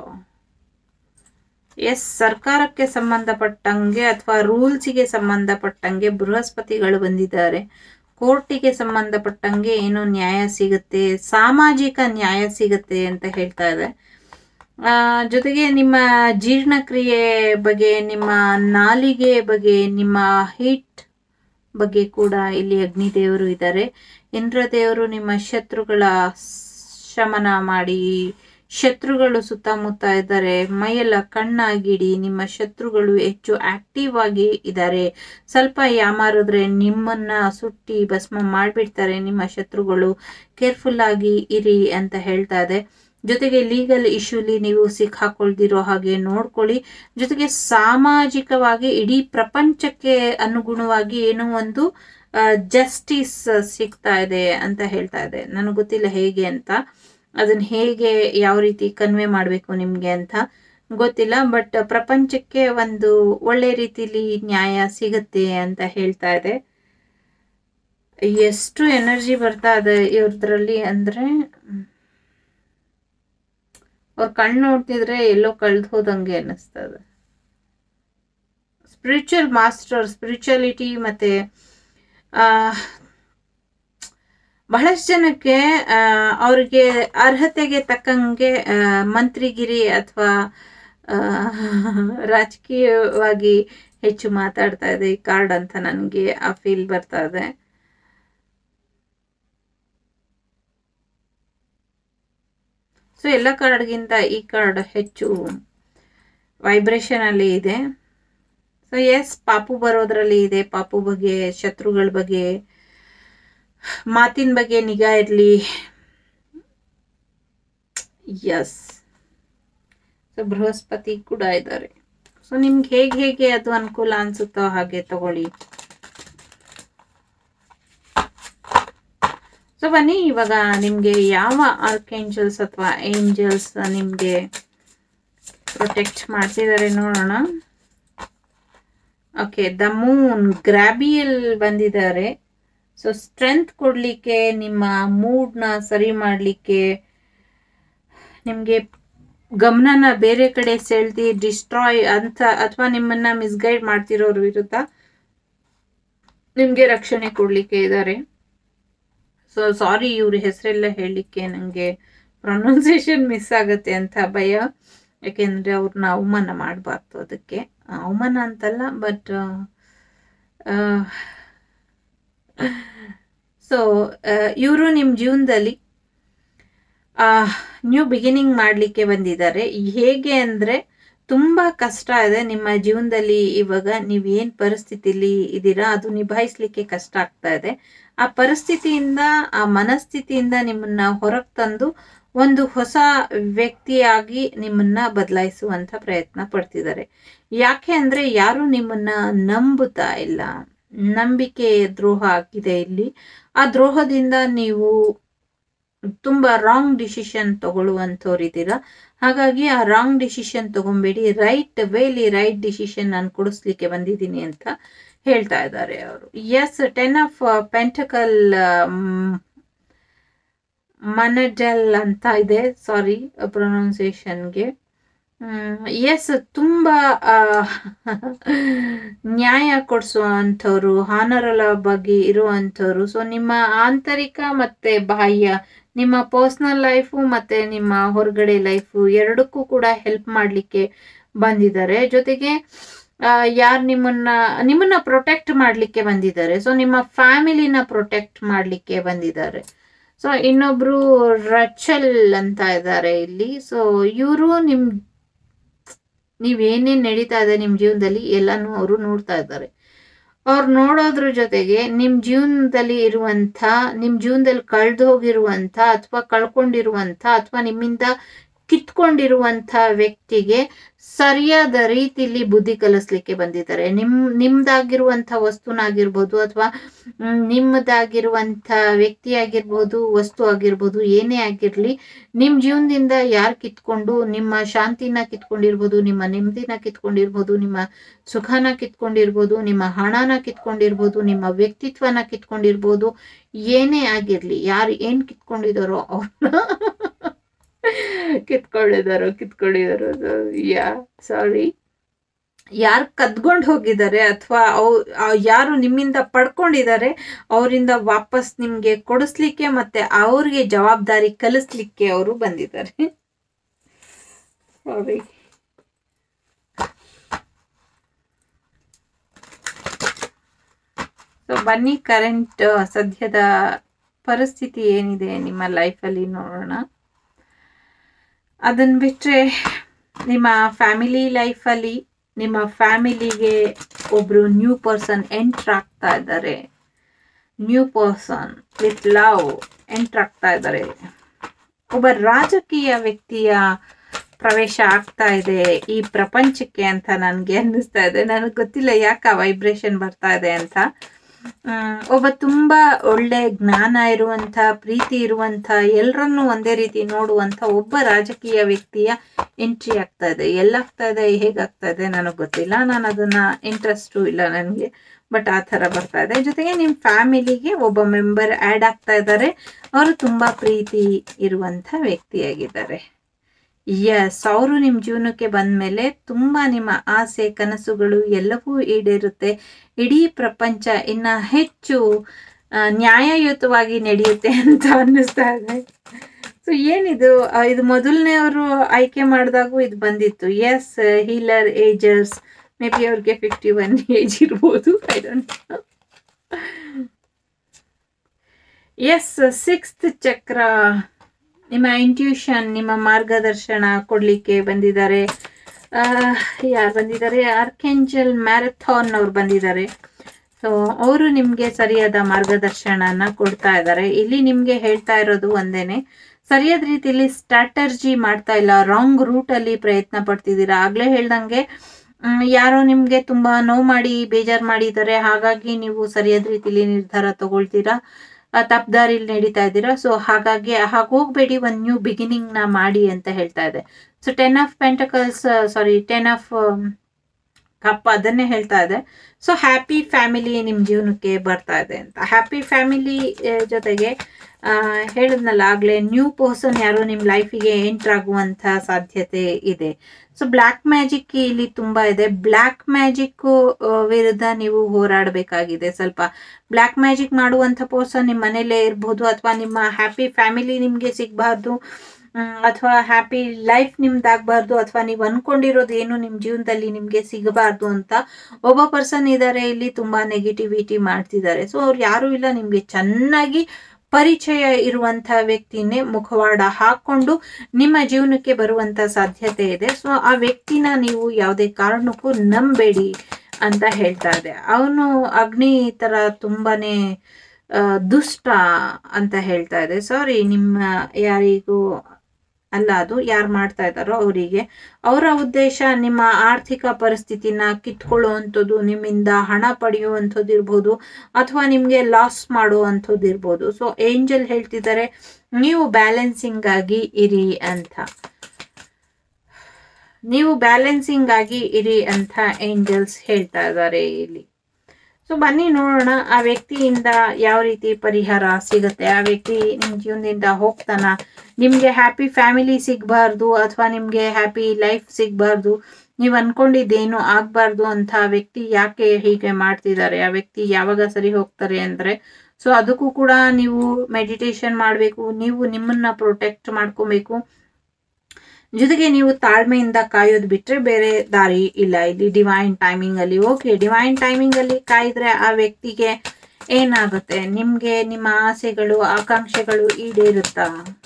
yes ಸರ್ಕಾರಕ್ಕೆ ಸಂಬಂಧಪಟ್ಟಂಗೆ ಅಥವಾ ರೂಲ್ಸಿಗೆ ಸಂಬಂಧಪಟ್ಟಂಗೆ ಬೃಹಸ್ಪತಿಗಳು ಬಂದಿದ್ದಾರೆ ಕೋರ್ಟಿಗೆ ಸಂಬಂಧಪಟ್ಟಂಗೆ ಏನು ನ್ಯಾಯ ಸಿಗುತ್ತೆ ಸಾಮಾಜಿಕ ನ್ಯಾಯ ಸಿಗುತ್ತೆ ಅಂತ ಹೇಳ್ತಾ ಇದೆ ಆ, ಜೊತೆಗೆ ನಿಮ್ಮ ಜೀರ್ಣಕ್ರಿಯೆ ಬಗ್ಗೆ ನಿಮ್ಮ ನಾಲಿಗೆ ಬಗ್ಗೆ ನಿಮ್ಮ ಹಿಟ್ ಬಗ್ಗೆ ಕೂಡ ಇಲ್ಲಿ ಅಗ್ನಿದೇವರು ಇದ್ದಾರೆ ಇಂದ್ರದೇವರು ನಿಮ್ಮ ಶತ್ರುಗಳ ಶಮನ ಮಾಡಿ ಶತ್ರುಗಳು ಸುತ್ತಮುತ್ತ ಇದ್ದಾರೆ ಮೈಯೆಲ್ಲ ಕಣ್ಣಾಗಿಡಿ ನಿಮ್ಮ ಶತ್ರುಗಳು ಹೆಚ್ಚು ಆಕ್ಟಿವ್ ಆಗಿ ಇದ್ದಾರೆ ಸ್ವಲ್ಪ ಯಾಮಾರಿದ್ರೆ ನಿಮ್ಮನ್ನ ಸುಟ್ಟಿ ಭಸ್ಮ ಮಾಡಿಬಿಡ್ತಾರೆ ನಿಮ್ಮ ಶತ್ರುಗಳು ಕೇರ್ಫುಲ್ ಆಗಿ ಇರಿ ಅಂತ ಹೇಳ್ತಾ ಇದೆ ಜೊತೆಗೆ ಲೀಗಲ್ ಇಶ್ಯೂಲಿ ನೀವು ಸಿಕ್ಕಾಕೊಳ್ದಿರೋ ಹಾಗೆ ನೋಡ್ಕೊಳ್ಳಿ ಜೊತೆಗೆ ಸಾಮಾಜಿಕವಾಗಿ ಇಡೀ ಪ್ರಪಂಚಕ್ಕೆ ಅನುಗುಣವಾಗಿ ಏನೋ ಒಂದು ಜಸ್ಟಿಸ್ ಸಿಗ್ತಾ ಇದೆ ಅಂತ ಹೇಳ್ತಾ ಇದೆ ನನಗೆ ಗೊತ್ತಿಲ್ಲ ಹೇಗೆ ಅಂತ ಅದನ್ನ ಹೇಗೆ ಯಾವ ರೀತಿ ಕನ್ವೆ ಮಾಡಬೇಕು ನಿಮಗೆ ಅಂತ ಗೊತ್ತಿಲ್ಲ ಬಟ್ ಪ್ರಪಂಚಕ್ಕೆ ಒಂದು ಒಳ್ಳೆ ರೀತಿಲಿ ನ್ಯಾಯ ಸಿಗುತ್ತೆ ಅಂತ ಹೇಳ್ತಾ ಇದೆ ಎಷ್ಟು ಎನರ್ಜಿ ಬರ್ತಾ ಇದೆ ಇವ್ರದ್ರಲ್ಲಿ ಅಂದ್ರೆ ಅವ್ರ ಕಣ್ಣು ನೋಡ್ತಿದ್ರೆ ಎಲ್ಲೋ ಕಳ್ದು ಹೋದಂಗೆ ಅನ್ನಿಸ್ತದೆ ಸ್ಪಿರಿಚುವಲ್ ಮಾಸ್ಟರ್ ಸ್ಪಿರಿಚುಯಾಲಿಟಿ ಮತ್ತೆ ಆ, ಬಹಳಷ್ಟು ಜನಕ್ಕೆ ಆ, ಅವ್ರಿಗೆ ಅರ್ಹತೆಗೆ ತಕ್ಕಂಗೆ ಆ, ಮಂತ್ರಿಗಿರಿ ಅಥವಾ ರಾಜಕೀಯವಾಗಿ ಹೆಚ್ಚು ಮಾತಾಡ್ತಾ ಇದೆ ಈ ಕಾರ್ಡ್ ಅಂತ ನನಗೆ ಆ ಫೀಲ್ ಬರ್ತಾ ಇದೆ ಸೊ ಎಲ್ಲ ಕಾರ್ಡ್ಗಿಂತ ಈ ಕಾರ್ಡ್ ಹೆಚ್ಚು ವೈಬ್ರೇಷನ್ ಅಲ್ಲಿ ಇದೆ ಸೊ ಎಸ್ ಪಾಪು ಬರೋದ್ರಲ್ಲಿ ಇದೆ ಪಾಪು ಬಗ್ಗೆ ಶತ್ರುಗಳ ಬಗ್ಗೆ ಮಾತಿನ ಬಗ್ಗೆ ನಿಗಾ ಇರಲಿ ಎಸ್ ಸೊ ಬೃಹಸ್ಪತಿ ಕೂಡ ಇದ್ದಾರೆ ಸೊ ನಿಮ್ಗೆ ಹೇಗೆ ಹೇಗೆ ಅದು ಅನುಕೂಲ ಅನ್ಸುತ್ತೋ ಹಾಗೆ ತಗೊಳ್ಳಿ ಸೊ ಬನ್ನಿ ಇವಾಗ ನಿಮಗೆ ಯಾವ ಆರ್ಕೇಂಜಲ್ಸ್ ಅಥವಾ ಏಂಜಲ್ಸ್ ನಿಮಗೆ ಪ್ರೊಟೆಕ್ಟ್ ಮಾಡ್ತಿದ್ದಾರೆ ನೋಡೋಣ ಓಕೆ ದ ಮೂನ್ ಗ್ರಾಬಿಯಲ್ ಬಂದಿದ್ದಾರೆ ಸೊ ಸ್ಟ್ರೆಂತ್ ಕೊಡಲಿಕ್ಕೆ ನಿಮ್ಮ ಮೂಡ್ನ ಸರಿ ಮಾಡಲಿಕ್ಕೆ ನಿಮಗೆ ಗಮನನ ಬೇರೆ ಕಡೆ ಸೆಳ್ದಿ ಡಿಸ್ಟ್ರಾಯ್ ಅಂತ ಅಥವಾ ನಿಮ್ಮನ್ನ ಮಿಸ್ಗೈಡ್ ಮಾಡ್ತಿರೋರ ವಿರುದ್ಧ ನಿಮಗೆ ರಕ್ಷಣೆ ಕೊಡಲಿಕ್ಕೆ ಇದ್ದಾರೆ ಸೊ ಸಾರಿ ಇವ್ರ ಹೆಸರೆಲ್ಲ ಹೇಳಲಿಕ್ಕೆ ನನಗೆ ಪ್ರೊನೌನ್ಸಿಯೇಷನ್ ಮಿಸ್ ಆಗುತ್ತೆ ಅಂತ ಭಯ ಯಾಕೆಂದರೆ ಅವ್ರನ್ನ ಅವಮಾನ ಮಾಡಬಾರ್ದು ಅದಕ್ಕೆ ಅವಮಾನ ಅಂತಲ್ಲ ಬಟ್ ಸೊ ಇವರು ನಿಮ್ಮ ಜೀವನದಲ್ಲಿ ನ್ಯೂ ಬಿಗಿನಿಂಗ್ ಮಾಡಲಿಕ್ಕೆ ಬಂದಿದ್ದಾರೆ ಹೇಗೆ ಅಂದರೆ ತುಂಬ ಕಷ್ಟ ಇದೆ ನಿಮ್ಮ ಜೀವನದಲ್ಲಿ ಇವಾಗ ನೀವು ಏನು ಪರಿಸ್ಥಿತಿಲಿ ಇದ್ದೀರಾ ಅದು ನಿಭಾಯಿಸ್ಲಿಕ್ಕೆ ಕಷ್ಟ ಆಗ್ತಾ ಇದೆ ಆ ಪರಿಸ್ಥಿತಿಯಿಂದ ಆ ಮನಸ್ಥಿತಿಯಿಂದ ನಿಮ್ಮನ್ನ ಹೊರಗೆ ತಂದು ಒಂದು ಹೊಸ ವ್ಯಕ್ತಿಯಾಗಿ ನಿಮ್ಮನ್ನ ಬದಲಾಯಿಸುವಂತ ಪ್ರಯತ್ನ ಪಡ್ತಿದ್ದಾರೆ ಯಾಕೆ ಅಂದ್ರೆ ಯಾರು ನಿಮ್ಮನ್ನ ನಂಬುತ್ತಾ ಇಲ್ಲ ನಂಬಿಕೆ ದ್ರೋಹ ಆಗಿದೆ ಇಲ್ಲಿ ಆ ದ್ರೋಹದಿಂದ ನೀವು ತುಂಬಾ ರಾಂಗ್ ಡಿಸಿಷನ್ ತಗೊಳ್ಳುವಂಥವ್ರಿದ್ದೀರಾ ಹಾಗಾಗಿ ಆ ರಾಂಗ್ ಡಿಸಿಷನ್ ತಗೊಂಬೇಡಿ ರೈಟ್ ವೇಲಿ ರೈಟ್ ಡಿಸಿಷನ್ ನಾನು ಕೊಡಿಸ್ಲಿಕ್ಕೆ ಬಂದಿದ್ದೀನಿ ಅಂತ ಹೇಳ್ತಾ ಇದ್ದಾರೆ ಅವರು ಎಸ್ ಟೆನ್ ಆಫ್ ಪೆಂಟಕಲ್ ಮನಡಲ್ ಅಂತ ಇದೆ ಸಾರಿ ಪ್ರೊನೌನ್ಸಿಯೇಷನ್ಗೆ ಎಸ್ ತುಂಬ ನ್ಯಾಯ ಕೊಡಿಸುವಂಥವ್ರು ಹಾನರಲ ಬಗ್ಗೆ ಇರುವಂಥವ್ರು ಸೊ ನಿಮ್ಮ ಆಂತರಿಕ ಮತ್ತೆ ಬಾಹ್ಯ ನಿಮ್ಮ ಪರ್ಸ್ನಲ್ ಲೈಫು ಮತ್ತೆ ನಿಮ್ಮ ಹೊರಗಡೆ ಲೈಫು ಎರಡಕ್ಕೂ ಕೂಡ ಹೆಲ್ಪ್ ಮಾಡಲಿಕ್ಕೆ ಬಂದಿದ್ದಾರೆ ಜೊತೆಗೆ ಯಾರು ನಿಮ್ಮನ್ನ ನಿಮ್ಮನ್ನ ಪ್ರೊಟೆಕ್ಟ್ ಮಾಡಲಿಕ್ಕೆ ಬಂದಿದ್ದಾರೆ ಸೊ ನಿಮ್ಮ ಫ್ಯಾಮಿಲಿನ ಪ್ರೊಟೆಕ್ಟ್ ಮಾಡಲಿಕ್ಕೆ ಬಂದಿದ್ದಾರೆ ಸೊ ಇನ್ನೊಬ್ರು ರಚಲ್ ಅಂತ ಇದ್ದಾರೆ ಇಲ್ಲಿ ಸೊ ಇವರು ನಿಮ್ ನೀವೇನೇನ್ ನಡೀತಾ ಇದೆ ನಿಮ್ ಜೀವನದಲ್ಲಿ ಎಲ್ಲಾನು ಅವರು ನೋಡ್ತಾ ಇದ್ದಾರೆ ಅವ್ರು ನೋಡೋದ್ರ ಜೊತೆಗೆ ನಿಮ್ ಜೀವನದಲ್ಲಿ ಇರುವಂತ ನಿಮ್ ಜೀವನದಲ್ಲಿ ಕಳ್ದು ಹೋಗಿರುವಂತ ಅಥವಾ ಕಳ್ಕೊಂಡಿರುವಂತ ಅಥವಾ ನಿಮ್ಮಿಂದ ಕಿತ್ಕೊಂಡಿರುವಂತ ವ್ಯಕ್ತಿಗೆ ಸರಿಯಾದ ರೀತಿಲಿ ಬುದ್ಧಿ ಕಲಿಸ್ಲಿಕ್ಕೆ ಬಂದಿದ್ದಾರೆ ನಿಮ್ ನಿಮ್ದಾಗಿರುವಂತ ವಸ್ತುನಾಗಿರ್ಬೋದು ಅಥವಾ ನಿಮ್ಮದಾಗಿರುವಂತ ವ್ಯಕ್ತಿ ಆಗಿರ್ಬೋದು ವಸ್ತು ಆಗಿರ್ಬೋದು ಏನೇ ಆಗಿರ್ಲಿ ನಿಮ್ ಜೀವನದಿಂದ ಯಾರು ಕಿತ್ಕೊಂಡು ನಿಮ್ಮ ಶಾಂತಿನ ಕಿತ್ಕೊಂಡಿರ್ಬೋದು ನಿಮ್ಮ ನೆಮ್ಮದಿನ ಕಿತ್ಕೊಂಡಿರ್ಬೋದು ನಿಮ್ಮ ಸುಖನ ಕಿತ್ಕೊಂಡಿರ್ಬೋದು ನಿಮ್ಮ ಹಣನ ಕಿತ್ಕೊಂಡಿರ್ಬೋದು ನಿಮ್ಮ ವ್ಯಕ್ತಿತ್ವನ ಕಿತ್ಕೊಂಡಿರ್ಬೋದು ಏನೇ ಆಗಿರ್ಲಿ ಯಾರು ಏನ್ ಕಿತ್ಕೊಂಡಿದಾರೋ ಅವ್ರನ್ನ ಕಿತ್ಕೊಂಡಿದಾರೋ ಕಿತ್ಕೊಂಡಿದಾರೋ ಯಾ ಸಾರಿ ಯಾರು ಕದ್ಕೊಂಡು ಹೋಗಿದ್ದಾರೆ ಅಥವಾ ಅವ್ ಯಾರು ನಿಮ್ಮಿಂದ ಪಡ್ಕೊಂಡಿದ್ದಾರೆ ಅವರಿಂದ ವಾಪಸ್ ನಿಮ್ಗೆ ಕೊಡಿಸ್ಲಿಕ್ಕೆ ಮತ್ತೆ ಅವ್ರಿಗೆ ಜವಾಬ್ದಾರಿ ಕಲಿಸ್ಲಿಕ್ಕೆ ಅವರು ಬಂದಿದ್ದಾರೆ ಸಾರಿ ಸೊ ಬನ್ನಿ ಕರೆಂಟ್ ಸದ್ಯದ ಪರಿಸ್ಥಿತಿ ಏನಿದೆ ನಿಮ್ಮ ಲೈಫಲ್ಲಿ ನೋಡೋಣ ಅದನ್ನ ಬಿಟ್ಟರೆ ನಿಮ್ಮ ಫ್ಯಾಮಿಲಿ ಲೈಫಲ್ಲಿ ನಿಮ್ಮ ಫ್ಯಾಮಿಲಿಗೆ ಒಬ್ರು ನ್ಯೂ ಪರ್ಸನ್ ಎಂಟ್ರ್ ಆಗ್ತಾ ಇದ್ದಾರೆ new person with love entry ಆಗ್ತಾ ಇದ್ದಾರೆ ಒಬ್ಬ ರಾಜಕೀಯ ವ್ಯಕ್ತಿಯ ಪ್ರವೇಶ ಆಗ್ತಾ ಇದೆ ಈ ಪ್ರಪಂಚಕ್ಕೆ ಅಂತ ನನಗೆ ಅನ್ನಿಸ್ತಾ ಇದೆ ನನಗೆ ಗೊತ್ತಿಲ್ಲ ಯಾಕೆ ವೈಬ್ರೇಷನ್ ಬರ್ತಾ ಇದೆ ಅಂತ ಒಬ್ಬ ತುಂಬಾ ಒಳ್ಳೆ ಜ್ಞಾನ ಇರುವಂತ ಪ್ರೀತಿ ಇರುವಂತ ಎಲ್ಲರನ್ನೂ ಒಂದೇ ರೀತಿ ನೋಡುವಂತ ಒಬ್ಬ ರಾಜಕೀಯ ವ್ಯಕ್ತಿಯ ಎಂಟ್ರಿ ಆಗ್ತಾ ಇದೆ ಎಲ್ಲಾಗ್ತಾ ಇದೆ ಹೇಗಾಗ್ತಾ ಇದೆ ನನಗೆ ಗೊತ್ತಿಲ್ಲ ನಾನು ಅದನ್ನ ಇಂಟ್ರೆಸ್ಟು ಇಲ್ಲ ನನಗೆ ಬಟ್ ಆ ಥರ ಬರ್ತಾ ಇದೆ ಜೊತೆಗೆ ನಿಮ್ಮ ಫ್ಯಾಮಿಲಿಗೆ ಒಬ್ಬ ಮೆಂಬರ್ ಆ್ಯಡ್ ಆಗ್ತಾ ಇದ್ದಾರೆ ಅವರು ತುಂಬಾ ಪ್ರೀತಿ ಇರುವಂತ ವ್ಯಕ್ತಿಯಾಗಿದ್ದಾರೆ ಎಸ್ ಅವರು ನಿಮ್ಮ ಜೀವನಕ್ಕೆ ಬಂದಮೇಲೆ ತುಂಬ ನಿಮ್ಮ ಆಸೆ ಕನಸುಗಳು ಎಲ್ಲವೂ ಈಡೇರುತ್ತೆ ಇಡೀ ಪ್ರಪಂಚ ಇನ್ನ ಹೆಚ್ಚು ನ್ಯಾಯಯುತವಾಗಿ ನಡೆಯುತ್ತೆ ಅಂತ ಅನ್ನಿಸ್ತಾ ಇದೆ ಸೊ ಏನಿದು ಇದು ಮೊದಲನೇವರು ಆಯ್ಕೆ ಮಾಡಿದಾಗೂ ಇದು ಬಂದಿತ್ತು ಎಸ್ ಹೀಲರ್ ಏಜರ್ಸ್ ಮೇ ಬಿ ಅವ್ರಿಗೆ ಫಿಫ್ಟಿ ಒನ್ ಏಜ್ ಇರ್ಬೋದು I don't yes sixth chakra ನಿಮ್ಮ ಇಂಟ್ಯೂಷನ್ ನಿಮ್ಮ ಮಾರ್ಗದರ್ಶನ ಕೊಡ್ಲಿಕ್ಕೆ ಬಂದಿದ್ದಾರೆ ಯಾರು ಬಂದಿದ್ದಾರೆ ಆರ್ಕೆಂಜಲ್ ಮ್ಯಾರಥಾನ್ ಅವ್ರು ಬಂದಿದ್ದಾರೆ ಸೊ ಅವರು ನಿಮಗೆ ಸರಿಯಾದ ಮಾರ್ಗದರ್ಶನನ ಕೊಡ್ತಾ ಇದ್ದಾರೆ ಇಲ್ಲಿ ನಿಮಗೆ ಹೇಳ್ತಾ ಇರೋದು ಒಂದೇನೆ ಸರಿಯಾದ ರೀತಿಯಲ್ಲಿ ಸ್ಟ್ರಾಟರ್ಜಿ ಮಾಡ್ತಾ ಇಲ್ಲ ರಾಂಗ್ ರೂಟಲ್ಲಿ ಪ್ರಯತ್ನ ಪಡ್ತಿದ್ದೀರಾ ಆಗಲೇ ಹೇಳ್ದಂಗೆ ಯಾರೋ ನಿಮಗೆ ತುಂಬ ನೋವು ಮಾಡಿ ಬೇಜಾರು ಮಾಡಿದ್ದಾರೆ ಹಾಗಾಗಿ ನೀವು ಸರಿಯಾದ ರೀತಿಯಲ್ಲಿ ನಿರ್ಧಾರ ತಗೊಳ್ತೀರಾ ತಪ್ಪದಾರಿಲಿ ನಡೀತಾ ಇದ್ದೀರಾ ಸೊ ಹಾಗಾಗಿ ಹಾಗೆ ಹೋಗ್ಬೇಡಿ ಒಂದು ನ್ಯೂ ಬಿಗಿನಿಂಗ್ ನ ಮಾಡಿ ಅಂತ ಹೇಳ್ತಾ ಇದೆ so ten of pentacles sorry ten of cup ಅದನ್ನೇ ಹೇಳ್ತಾ ಇದೆ ಸೊ ಹ್ಯಾಪಿ ಫ್ಯಾಮಿಲಿ ನಿಮ್ಮ ಜೀವನಕ್ಕೆ ಬರ್ತಾ ಇದೆ ಅಂತ ಹ್ಯಾಪಿ ಫ್ಯಾಮಿಲಿ ಜೊತೆಗೆ ಹೇಳಿದ್ನಲ್ಲ ಆಗ್ಲೇ ನ್ಯೂ ಪರ್ಸನ್ ಯಾರು ನಿಮ್ಮ ಲೈಫಿಗೆ ಎಂಟ್ರ್ ಆಗುವಂತ ಸಾಧ್ಯತೆ ಇದೆ ಸೊ ಬ್ಲ್ಯಾಕ್ ಮ್ಯಾಜಿಕ್ ಇಲ್ಲಿ ತುಂಬಾ ಇದೆ ಬ್ಲ್ಯಾಕ್ ಮ್ಯಾಜಿಕ್ ವಿರುದ್ಧ ನೀವು ಹೋರಾಡಬೇಕಾಗಿದೆ ಸ್ವಲ್ಪ ಬ್ಲ್ಯಾಕ್ ಮ್ಯಾಜಿಕ್ ಮಾಡುವಂತ ಪರ್ಸನ್ ನಿಮ್ಮ ಮನೇಲೇ ಇರ್ಬೋದು ಅಥವಾ ನಿಮ್ಮ ಹ್ಯಾಪಿ ಫ್ಯಾಮಿಲಿ ನಿಮಗೆ ಸಿಗಬಾರ್ದು ಅಥವಾ ಹ್ಯಾಪಿ ಲೈಫ್ ನಿಮ್ದಾಗಬಾರ್ದು ಅಥವಾ ನೀವು ಅನ್ಕೊಂಡಿರೋದು ಏನು ನಿಮ್ಮ ಜೀವನದಲ್ಲಿ ನಿಮಗೆ ಸಿಗಬಾರ್ದು ಅಂತ ಒಬ್ಬ ಪರ್ಸನ್ ಇದ್ದಾರೆ ಇಲ್ಲಿ ತುಂಬಾ ನೆಗೆಟಿವಿಟಿ ಮಾಡ್ತಿದ್ದಾರೆ ಸೊ ಅವ್ರು ಯಾರು ಇಲ್ಲ ನಿಮಗೆ ಚೆನ್ನಾಗಿ ಪರಿಚಯ ಇರುವಂತ ವ್ಯಕ್ತಿನೇ ಮುಖವಾಡ ಹಾಕೊಂಡು ನಿಮ್ಮ ಜೀವನಕ್ಕೆ ಬರುವಂತ ಸಾಧ್ಯತೆ ಇದೆ ಸೊ ಆ ವ್ಯಕ್ತಿನ ನೀವು ಯಾವುದೇ ಕಾರಣಕ್ಕೂ ನಂಬೇಡಿ ಅಂತ ಹೇಳ್ತಾ ಇದೆ ಅವನು ಅಗ್ನಿ ತರ ತುಂಬಾನೇ ಆ, ದುಷ್ಟ ಅಂತ ಹೇಳ್ತಾ ಇದೆ ಸಾರಿ ನಿಮ್ಮ ಯಾರಿಗೂ ಅಲ್ಲ ಅದು ಯಾರು ಮಾಡ್ತಾ ಇದ್ದಾರೋ ಅವರಿಗೆ ಅವರ ಉದ್ದೇಶ ನಿಮ್ಮ ಆರ್ಥಿಕ ಪರಿಸ್ಥಿತಿನ ಕಿತ್ಕೊಳ್ಳುವಂಥದ್ದು ನಿಮ್ಮಿಂದ ಹಣ ಪಡೆಯುವಂಥದ್ದು ಇರ್ಬೋದು ಅಥವಾ ನಿಮಗೆ ಲಾಸ್ ಮಾಡುವಂಥದ್ದು ಇರ್ಬೋದು ಸೊ ಏಂಜಲ್ ಹೇಳ್ತಿದ್ದಾರೆ ನೀವು ಬ್ಯಾಲೆನ್ಸಿಂಗ್ ಆಗಿ ಇರಿ ಅಂತ ನೀವು ಬ್ಯಾಲೆನ್ಸಿಂಗ್ ಆಗಿ ಇರಿ ಅಂತ ಏಂಜಲ್ಸ್ ಹೇಳ್ತಾ ಇದ್ದಾರೆ ಇಲ್ಲಿ ಸೊ ಬನ್ನಿ ನೋಡೋಣ ಆ ವ್ಯಕ್ತಿಯಿಂದ ಯಾವ ರೀತಿ ಪರಿಹಾರ ಸಿಗುತ್ತೆ ಆ ವ್ಯಕ್ತಿ ನಿಮ್ಮ ಜೀವನದಿಂದ ಹೋಗ್ತಾನ ನಿಮಗೆ ಹ್ಯಾಪಿ ಫ್ಯಾಮಿಲಿ ಸಿಗಬಾರ್ದು ಅಥವಾ ನಿಮಗೆ ಹ್ಯಾಪಿ ಲೈಫ್ ಸಿಗಬಾರ್ದು ನೀವು ಅನ್ಕೊಂಡಿದ್ದೇನು ಆಗಬಾರ್ದು ಅಂತ ಆ ವ್ಯಕ್ತಿ ಯಾಕೆ ಹೀಗೆ ಮಾಡ್ತಿದ್ದಾರೆ ಆ ವ್ಯಕ್ತಿ ಯಾವಾಗ ಸರಿ ಹೋಗ್ತಾರೆ ಅಂದರೆ ಸೊ ಅದಕ್ಕೂ ಕೂಡ ನೀವು ಮೆಡಿಟೇಷನ್ ಮಾಡಬೇಕು ನೀವು ನಿಮ್ಮನ್ನ ಪ್ರೊಟೆಕ್ಟ್ ಮಾಡ್ಕೊಬೇಕು ಜೊತೆಗೆ ನೀವು ತಾಳ್ಮೆಯಿಂದ ಕಾಯೋದು ಬಿಟ್ರೆ ಬೇರೆ ದಾರಿ ಇಲ್ಲ ಇಲ್ಲಿ ಡಿವೈನ್ ಟೈಮಿಂಗ್ ಅಲ್ಲಿ ಓಕೆ ಡಿವೈನ್ ಟೈಮಿಂಗ್ ಅಲ್ಲಿ ಕಾಯಿದ್ರೆ ಆ ವ್ಯಕ್ತಿಗೆ ಏನಾಗುತ್ತೆ ನಿಮ್ಗೆ ನಿಮ್ಮ ಆಸೆಗಳು ಆಕಾಂಕ್ಷೆಗಳು ಈಡೇರುತ್ತಾ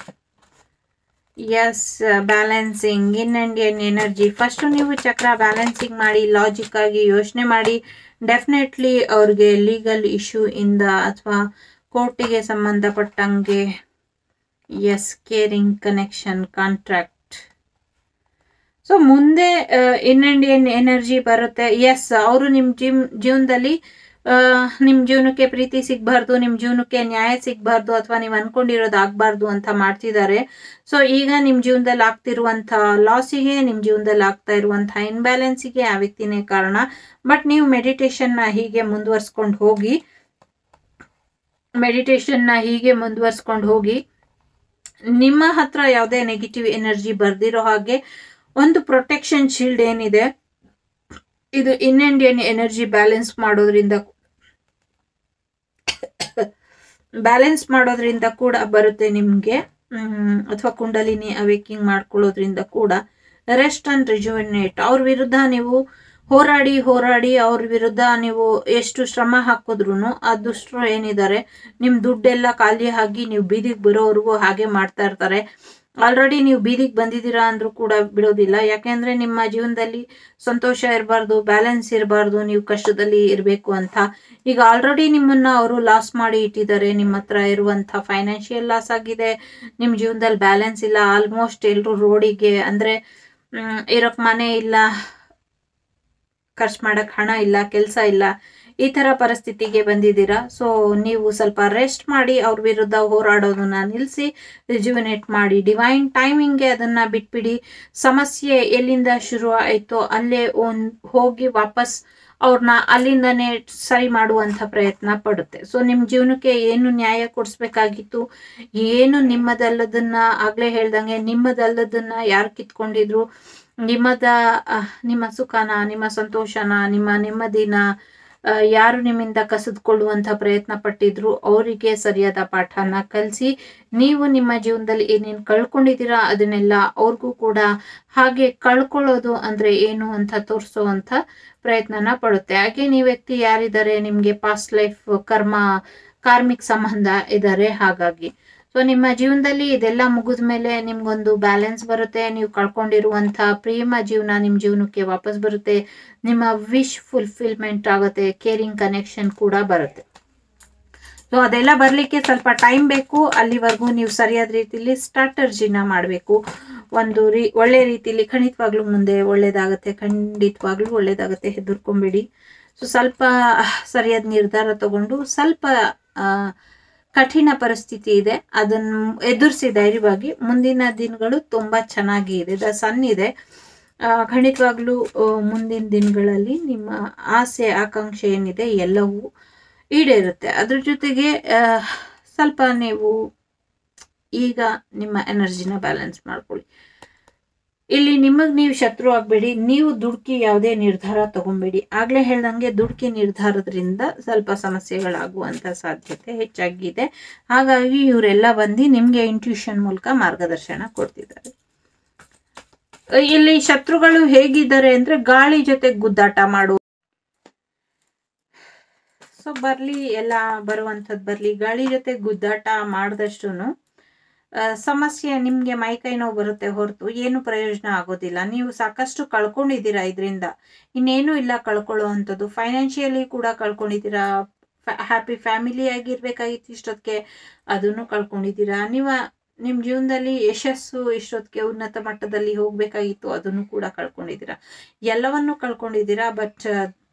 yes balancing in Indian energy first ನೀವು ಚಕ್ರ ಬ್ಯಾಲೆನ್ಸಿಂಗ್ ಮಾಡಿ ಲಾಜಿಕ್ ಆಗಿ ಯೋಚನೆ ಮಾಡಿ ಡೆಫಿನೆಟ್ಲಿ ಅವ್ರಿಗೆ ಲೀಗಲ್ ಇಶ್ಯೂ ಇಂದ ಅಥವಾ ಕೋರ್ಟಿಗೆ ಸಂಬಂಧಪಟ್ಟಂಗೆ yes caring connection contract so ಮುಂದೆ ಇನ್ ಇಂಡಿಯನ್ ಎನರ್ಜಿ ಬರುತ್ತೆ ಎಸ್ ಅವರು ನಿಮ್ಮ ಜೀವ್ ಜೀವನದಲ್ಲಿ ನಿಮ್ಮ ಜೀವನಕ್ಕೆ ಪ್ರೀತಿ ಸಿಗಬಾರ್ದು ನಿಮ್ಮ ಜೀವನಕ್ಕೆ ನ್ಯಾಯ ಸಿಗಬಾರ್ದು ಅಥವಾ ನೀವು ಅನ್ಕೊಂಡಿರೋದು ಆಗಬಾರ್ದು ಅಂತ ಮಾಡ್ತಿದ್ದಾರೆ ಸೊ ಈಗ ನಿಮ್ಮ ಜೀವನದಲ್ಲಿ ಆಗ್ತಿರುವಂಥ ಲಾಸಿಗೆ ನಿಮ್ಮ ಜೀವನದಲ್ಲಿ ಆಗ್ತಾ ಇರುವಂಥ ಇನ್ಬ್ಯಾಲೆನ್ಸಿಗೆ ಆ ವ್ಯಕ್ತಿನೇ ಕಾರಣ ಬಟ್ ನೀವು ಮೆಡಿಟೇಷನ್ನ ಹೀಗೆ ಮುಂದುವರ್ಸ್ಕೊಂಡು ಹೋಗಿ ಮೆಡಿಟೇಷನ್ನ ಹೀಗೆ ಮುಂದುವರ್ಸ್ಕೊಂಡು ಹೋಗಿ ನಿಮ್ಮ ಹತ್ರ ಯಾವುದೇ ನೆಗೆಟಿವ್ ಎನರ್ಜಿ ಬರ್ದಿರೋ ಹಾಗೆ ಒಂದು ಪ್ರೊಟೆಕ್ಷನ್ ಶೀಲ್ಡ್ ಏನಿದೆ ಇದು ಇನ್ ಇಂಡಿಯನ್ ಎನರ್ಜಿ ಬ್ಯಾಲೆನ್ಸ್ ಮಾಡೋದ್ರಿಂದ ಬ್ಯಾಲೆನ್ಸ್ ಮಾಡೋದ್ರಿಂದ ಕೂಡ ಬರುತ್ತೆ ನಿಮಗೆ ಅಥವಾ ಕುಂಡಲಿನಿ ಅವೇಕಿಂಗ್ ಮಾಡ್ಕೊಳ್ಳೋದ್ರಿಂದ ಕೂಡ ರೆಸ್ಟ್ ಅಂಡ್ ರಿಜುವಿನೇಟ್ ಅವ್ರ ವಿರುದ್ಧ ನೀವು ಹೋರಾಡಿ ಹೋರಾಡಿ ಅವ್ರ ವಿರುದ್ಧ ನೀವು ಎಷ್ಟು ಶ್ರಮ ಹಾಕಿದ್ರು ಆ ದುಷ್ಟರು ಏನಿದ್ದಾರೆ ನಿಮ್ಮ ದುಡ್ಡೆಲ್ಲ ಖಾಲಿ ಆಗಿ ನೀವು ಬೀದಿಗೆ ಬರೋವರೆಗೂ ಹಾಗೆ ಮಾಡ್ತಾ ಇರ್ತಾರೆ ಆಲ್ರೆಡಿ ನೀವು ಬೀದಿಗೆ ಬಂದಿದ್ದೀರಾ ಅಂದ್ರೂ ಕೂಡ ಬಿಡೋದಿಲ್ಲ ಯಾಕೆಂದ್ರೆ ನಿಮ್ಮ ಜೀವನದಲ್ಲಿ ಸಂತೋಷ ಇರಬಾರ್ದು ಬ್ಯಾಲೆನ್ಸ್ ಇರಬಾರ್ದು ನೀವು ಕಷ್ಟದಲ್ಲಿ ಇರಬೇಕು ಅಂತ ಈಗ ಆಲ್ರೆಡಿ ನಿಮ್ಮನ್ನ ಅವರು ಲಾಸ್ ಮಾಡಿ ಇಟ್ಟಿದ್ದಾರೆ ನಿಮ್ಮ ಹತ್ರ ಇರುವಂಥ ಫೈನಾನ್ಷಿಯಲ್ ಲಾಸ್ ಆಗಿದೆ ನಿಮ್ಮ ಜೀವನದಲ್ಲಿ ಬ್ಯಾಲೆನ್ಸ್ ಇಲ್ಲ ಆಲ್ಮೋಸ್ಟ್ ಎಲ್ಲರೂ ರೋಡಿಗೆ ಅಂದ್ರೆ ಮ್, ಇರೋಕ್ ಮನೆ ಇಲ್ಲ ಖರ್ಚು ಮಾಡಕ್ ಹಣ ಇಲ್ಲ ಕೆಲಸ ಇಲ್ಲ ಈ ತರ ಪರಿಸ್ಥಿತಿಗೆ ಬಂದಿದ್ದೀರಾ ಸೊ ನೀವು ಸ್ವಲ್ಪ ರೆಸ್ಟ್ ಮಾಡಿ ಅವ್ರ ವಿರುದ್ಧ ಹೋರಾಡೋದನ್ನ ನಿಲ್ಲಿಸಿ ರಿಜುವಿನೇಟ್ ಮಾಡಿ ಡಿವೈನ್ ಟೈಮಿಂಗ್ಗೆ ಅದನ್ನ ಬಿಟ್ಬಿಡಿ ಸಮಸ್ಯೆ ಎಲ್ಲಿಂದ ಶುರು ಆಯ್ತೋ ಅಲ್ಲೇ ಒಂದ್ ಹೋಗಿ ವಾಪಸ್ ಅವ್ರನ್ನ ಅಲ್ಲಿಂದನೇ ಸರಿ ಮಾಡುವಂಥ ಪ್ರಯತ್ನ ಪಡುತ್ತೆ ಸೊ ನಿಮ್ಮ ಜೀವನಕ್ಕೆ ಏನು ನ್ಯಾಯ ಕೊಡಿಸ್ಬೇಕಾಗಿತ್ತು ಏನು ನಿಮ್ಮದಲ್ಲದನ್ನ ಆಗ್ಲೇ ಹೇಳ್ದಂಗೆ ನಿಮ್ಮದಲ್ಲದನ್ನ ಯಾರು ಕಿತ್ಕೊಂಡಿದ್ರು ನಿಮ್ಮದ ಅಹ್, ನಿಮ್ಮ ಸುಖನ ನಿಮ್ಮ ಸಂತೋಷನ ನಿಮ್ಮ ನೆಮ್ಮದಿನ ಆ, ಯಾರು ನಿಮ್ಮಿಂದ ಕಸಿದುಕೊಳ್ಳುವಂತ ಪ್ರಯತ್ನ ಪಟ್ಟಿದ್ರು ಅವರಿಗೆ ಸರಿಯಾದ ಪಾಠನ ಕಲಿಸಿ ನೀವು ನಿಮ್ಮ ಜೀವನದಲ್ಲಿ ಏನೇನು ಕಳ್ಕೊಂಡಿದ್ದೀರಾ ಅದನ್ನೆಲ್ಲ ಅವ್ರಿಗೂ ಕೂಡ ಹಾಗೆ ಕಳ್ಕೊಳ್ಳೋದು ಅಂದ್ರೆ ಏನು ಅಂತ ತೋರಿಸುವಂತ ಪ್ರಯತ್ನನ ಪಡುತ್ತೆ ಹಾಗೆ ಈ ವ್ಯಕ್ತಿ ಯಾರಿದ್ದಾರೆ ನಿಮ್ಗೆ ಪಾಸ್ಟ್ ಲೈಫ್ ಕರ್ಮ ಕಾರ್ಮಿಕ್ ಸಂಬಂಧ ಇದ್ದಾರೆ ಹಾಗಾಗಿ ಸೊ ನಿಮ್ಮ ಜೀವನದಲ್ಲಿ ಇದೆಲ್ಲ ಮುಗಿದ ಮೇಲೆ ನಿಮ್ಗೊಂದು ಬ್ಯಾಲೆನ್ಸ್ ಬರುತ್ತೆ ನೀವು ಕಳ್ಕೊಂಡಿರುವಂತ ಪ್ರೇಮ ಜೀವನ ನಿಮ್ಮ ಜೀವನಕ್ಕೆ ವಾಪಸ್ ಬರುತ್ತೆ ನಿಮ್ಮ ವಿಶ್ ಫುಲ್ಫಿಲ್ಮೆಂಟ್ ಆಗುತ್ತೆ ಕೇರಿಂಗ್ ಕನೆಕ್ಷನ್ ಕೂಡ ಬರುತ್ತೆ ಸೊ ಅದೆಲ್ಲ ಬರಲಿಕ್ಕೆ ಸ್ವಲ್ಪ ಟೈಮ್ ಬೇಕು ಅಲ್ಲಿವರೆಗೂ ನೀವು ಸರಿಯಾದ ರೀತಿಲಿ ಸ್ಟ್ರಾಟರ್ಜಿನ ಮಾಡಬೇಕು ಒಂದು ರೀ ಒಳ್ಳೆ ರೀತಿಲಿ ಖಂಡಿತವಾಗ್ಲೂ ಮುಂದೆ ಒಳ್ಳೇದಾಗುತ್ತೆ ಖಂಡಿತವಾಗ್ಲೂ ಒಳ್ಳೇದಾಗುತ್ತೆ ಹೆದರ್ಕೊಂಬೇಡಿ ಸೊ ಸ್ವಲ್ಪ ಸರಿಯಾದ ನಿರ್ಧಾರ ತಗೊಂಡು ಸ್ವಲ್ಪ ಆ, ಕಠಿಣ ಪರಿಸ್ಥಿತಿ ಇದೆ ಅದನ್ನು ಎದುರಿಸಿ ಧೈರ್ಯವಾಗಿ ಮುಂದಿನ ದಿನಗಳು ತುಂಬಾ ಚೆನ್ನಾಗಿ ಇದೆ ದ ಸನ್ ಇದೆ ಆ, ಖಂಡಿತವಾಗ್ಲೂ ಆ, ಮುಂದಿನ ದಿನಗಳಲ್ಲಿ ನಿಮ್ಮ ಆಸೆ ಆಕಾಂಕ್ಷೆ ಏನಿದೆ ಎಲ್ಲವೂ ಈಡೇರುತ್ತೆ ಅದ್ರ ಜೊತೆಗೆ ಆ, ಸ್ವಲ್ಪ ನೀವು ಈಗ ನಿಮ್ಮ ಎನರ್ಜಿನ ಬ್ಯಾಲೆನ್ಸ್ ಮಾಡ್ಕೊಳ್ಳಿ ಇಲ್ಲಿ ನಿಮಗೆ ನೀವು ಶತ್ರು ಆಗಬೇಡಿ ನೀವು ದುಡುಕಿ ಯಾವುದೇ ನಿರ್ಧಾರ ತಗೊಂಬೇಡಿ ಆಗ್ಲೇ ಹೇಳ್ದಂಗೆ ದುಡುಕಿ ನಿರ್ಧಾರದ್ರಿಂದ ಸ್ವಲ್ಪ ಸಮಸ್ಯೆಗಳಾಗುವಂತ ಸಾಧ್ಯತೆ ಹೆಚ್ಚಾಗಿದೆ ಹಾಗಾಗಿ ಇವರೆಲ್ಲ ಬಂದು ನಿಮ್ಗೆ ಇಂಟ್ಯೂಷನ್ ಮೂಲಕ ಮಾರ್ಗದರ್ಶನ ಕೊಡ್ತಿದ್ದಾರೆ ಇಲ್ಲಿ ಶತ್ರುಗಳು ಹೇಗಿದ್ದಾರೆ ಅಂದ್ರೆ ಗಾಳಿ ಜೊತೆ ಗುದ್ದಾಟ ಮಾಡು ಸೊ ಬರಲಿ ಎಲ್ಲ ಬರುವಂಥದ್ದು ಬರಲಿ ಗಾಳಿ ಜೊತೆ ಗುದ್ದಾಟ ಮಾಡಿದಷ್ಟು ಸಮಸ್ಯೆ ನಿಮಗೆ ಮೈಕೈ ನೋವು ಬರುತ್ತೆ ಹೊರತು ಏನು ಪ್ರಯೋಜನ ಆಗೋದಿಲ್ಲ ನೀವು ಸಾಕಷ್ಟು ಕಳ್ಕೊಂಡಿದ್ದೀರಾ ಇದರಿಂದ ಇನ್ನೇನು ಇಲ್ಲ ಕಳ್ಕೊಳ್ಳೋ ಅಂಥದ್ದು ಫೈನಾನ್ಷಿಯಲಿ ಕೂಡ ಕಳ್ಕೊಂಡಿದ್ದೀರಾ ಹ್ಯಾಪಿ ಫ್ಯಾಮಿಲಿ ಆಗಿರ್ಬೇಕಾಗಿತ್ತು ಇಷ್ಟೊತ್ತಿಗೆ ಅದನ್ನು ಕಳ್ಕೊಂಡಿದ್ದೀರಾ ನೀವು ನಿಮ್ಮ ಜೀವನದಲ್ಲಿ ಯಶಸ್ಸು ಇಷ್ಟೊತ್ತಿಗೆ ಉನ್ನತ ಮಟ್ಟದಲ್ಲಿ ಹೋಗ್ಬೇಕಾಗಿತ್ತು ಅದನ್ನು ಕೂಡ ಕಳ್ಕೊಂಡಿದ್ದೀರಾ ಎಲ್ಲವನ್ನೂ ಕಳ್ಕೊಂಡಿದ್ದೀರಾ ಬಟ್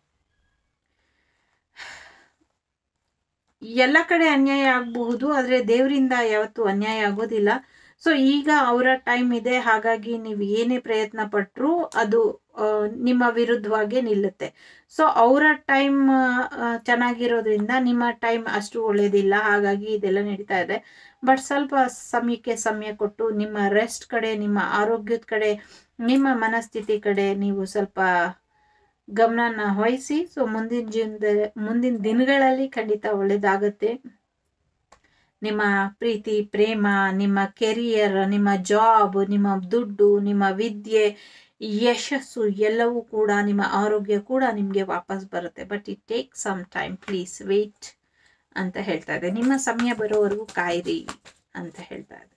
ಎಲ್ಲ ಕಡೆ ಅನ್ಯಾಯ ಆಗಬಹುದು ಆದರೆ ದೇವರಿಂದ ಯಾವತ್ತೂ ಅನ್ಯಾಯ ಆಗೋದಿಲ್ಲ ಸೊ ಈಗ ಅವರ ಟೈಮ್ ಇದೆ ಹಾಗಾಗಿ ನೀವು ಏನೇ ಪ್ರಯತ್ನ ಪಟ್ಟರೂ ಅದು ಆ, ನಿಮ್ಮ ವಿರುದ್ಧವಾಗೇ ನಿಲ್ಲುತ್ತೆ ಸೊ ಅವರ ಟೈಮ್ ಚೆನ್ನಾಗಿರೋದ್ರಿಂದ ನಿಮ್ಮ ಟೈಮ್ ಅಷ್ಟು ಒಳ್ಳೇದಿಲ್ಲ ಹಾಗಾಗಿ ಇದೆಲ್ಲ ನಡೀತಾ ಇದೆ ಬಟ್ ಸ್ವಲ್ಪ ಸಮಯಕ್ಕೆ ಸಮಯ ಕೊಟ್ಟು ನಿಮ್ಮ ರೆಸ್ಟ್ ಕಡೆ ನಿಮ್ಮ ಆರೋಗ್ಯದ ಕಡೆ ನಿಮ್ಮ ಮನಸ್ಥಿತಿ ಕಡೆ ನೀವು ಸ್ವಲ್ಪ ಗಮನನ ವಹಿಸಿ ಸೊ ಮುಂದಿನ ಜೀವನದ ಮುಂದಿನ ದಿನಗಳಲ್ಲಿ ಖಂಡಿತ ಒಳ್ಳೇದಾಗತ್ತೆ ನಿಮ್ಮ ಪ್ರೀತಿ ಪ್ರೇಮ ನಿಮ್ಮ ಕೆರಿಯರ್ ನಿಮ್ಮ ಜಾಬ್ ನಿಮ್ಮ ದುಡ್ಡು ನಿಮ್ಮ ವಿದ್ಯೆ ಯಶಸ್ಸು ಎಲ್ಲವೂ ಕೂಡ ನಿಮ್ಮ ಆರೋಗ್ಯ ಕೂಡ ನಿಮಗೆ ವಾಪಸ್ ಬರುತ್ತೆ but it take some time please wait ಅಂತ ಹೇಳ್ತಾ ಇದೆ ನಿಮ್ಮ ಸಮಯ ಬರೋವರೆಗೂ ಕಾಯಿರಿ ಅಂತ ಹೇಳ್ತಾ ಇದೆ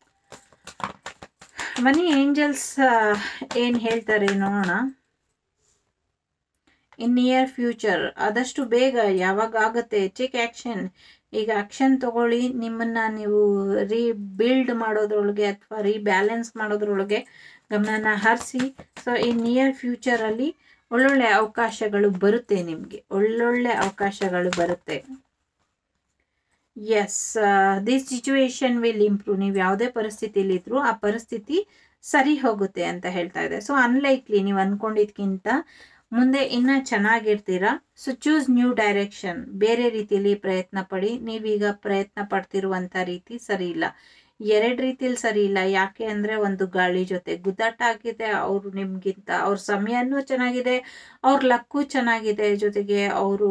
ಮನಿ ಏಂಜಲ್ಸ್ ಏನು ಹೇಳ್ತಾರೆ ನೋಡೋಣ ಇನ್ ನಿಯರ್ ಫ್ಯೂಚರ್ ಆದಷ್ಟು ಬೇಗ ಯಾವಾಗ ಆಗುತ್ತೆ ಟೇಕ್ ಆ್ಯಕ್ಷನ್ ಈಗ ಆಕ್ಷನ್ ತಗೊಳ್ಳಿ ನಿಮ್ಮನ್ನ ನೀವು ರೀಬಿಲ್ಡ್ ಮಾಡೋದ್ರೊಳಗೆ ಅಥವಾ ರೀಬ್ಯಾಲೆನ್ಸ್ ಮಾಡೋದ್ರೊಳಗೆ ಗಮನನ ಹರಿಸಿ ಸೊ ಈ ನಿಯರ್ ಫ್ಯೂಚರಲ್ಲಿ ಒಳ್ಳೊಳ್ಳೆ ಅವಕಾಶಗಳು ಬರುತ್ತೆ ನಿಮಗೆ ಒಳ್ಳೊಳ್ಳೆ ಅವಕಾಶಗಳು ಬರುತ್ತೆ yes this situation will improve ನೀವು ಯಾವುದೇ ಪರಿಸ್ಥಿತಿಲಿದ್ರೂ ಆ ಪರಿಸ್ಥಿತಿ ಸರಿ ಹೋಗುತ್ತೆ ಅಂತ ಹೇಳ್ತಾ ಇದೆ ಸೊ ಅನ್ಲೈಕ್ಲಿ ನೀವು ಅನ್ಕೊಂಡಿದ್ಕಿಂತ ಮುಂದೆ ಇನ್ನ ಚೆನ್ನಾಗಿರ್ತೀರಾ ಸೊ ಚೂಸ್ ನ್ಯೂ ಡೈರೆಕ್ಷನ್ ಬೇರೆ ರೀತಿಯಲ್ಲಿ ಪ್ರಯತ್ನ ಪಡಿ ನೀವೀಗ ಪ್ರಯತ್ನ ಪಡ್ತಿರುವಂತ ರೀತಿ ಸರಿ ಇಲ್ಲ ಎರಡು ರೀತಿಯಲ್ಲಿ ಸರಿ ಇಲ್ಲ ಯಾಕೆ ಅಂದ್ರೆ ಒಂದು ಗಾಳಿ ಜೊತೆ ಗುದ್ದಾಟ ಆಗಿದೆ ಅವರು ನಿಮ್ಗಿಂತ ಅವ್ರ ಸಮಯನೂ ಚೆನ್ನಾಗಿದೆ ಅವ್ರ ಲಕ್ಕು ಚೆನ್ನಾಗಿದೆ ಜೊತೆಗೆ ಅವರು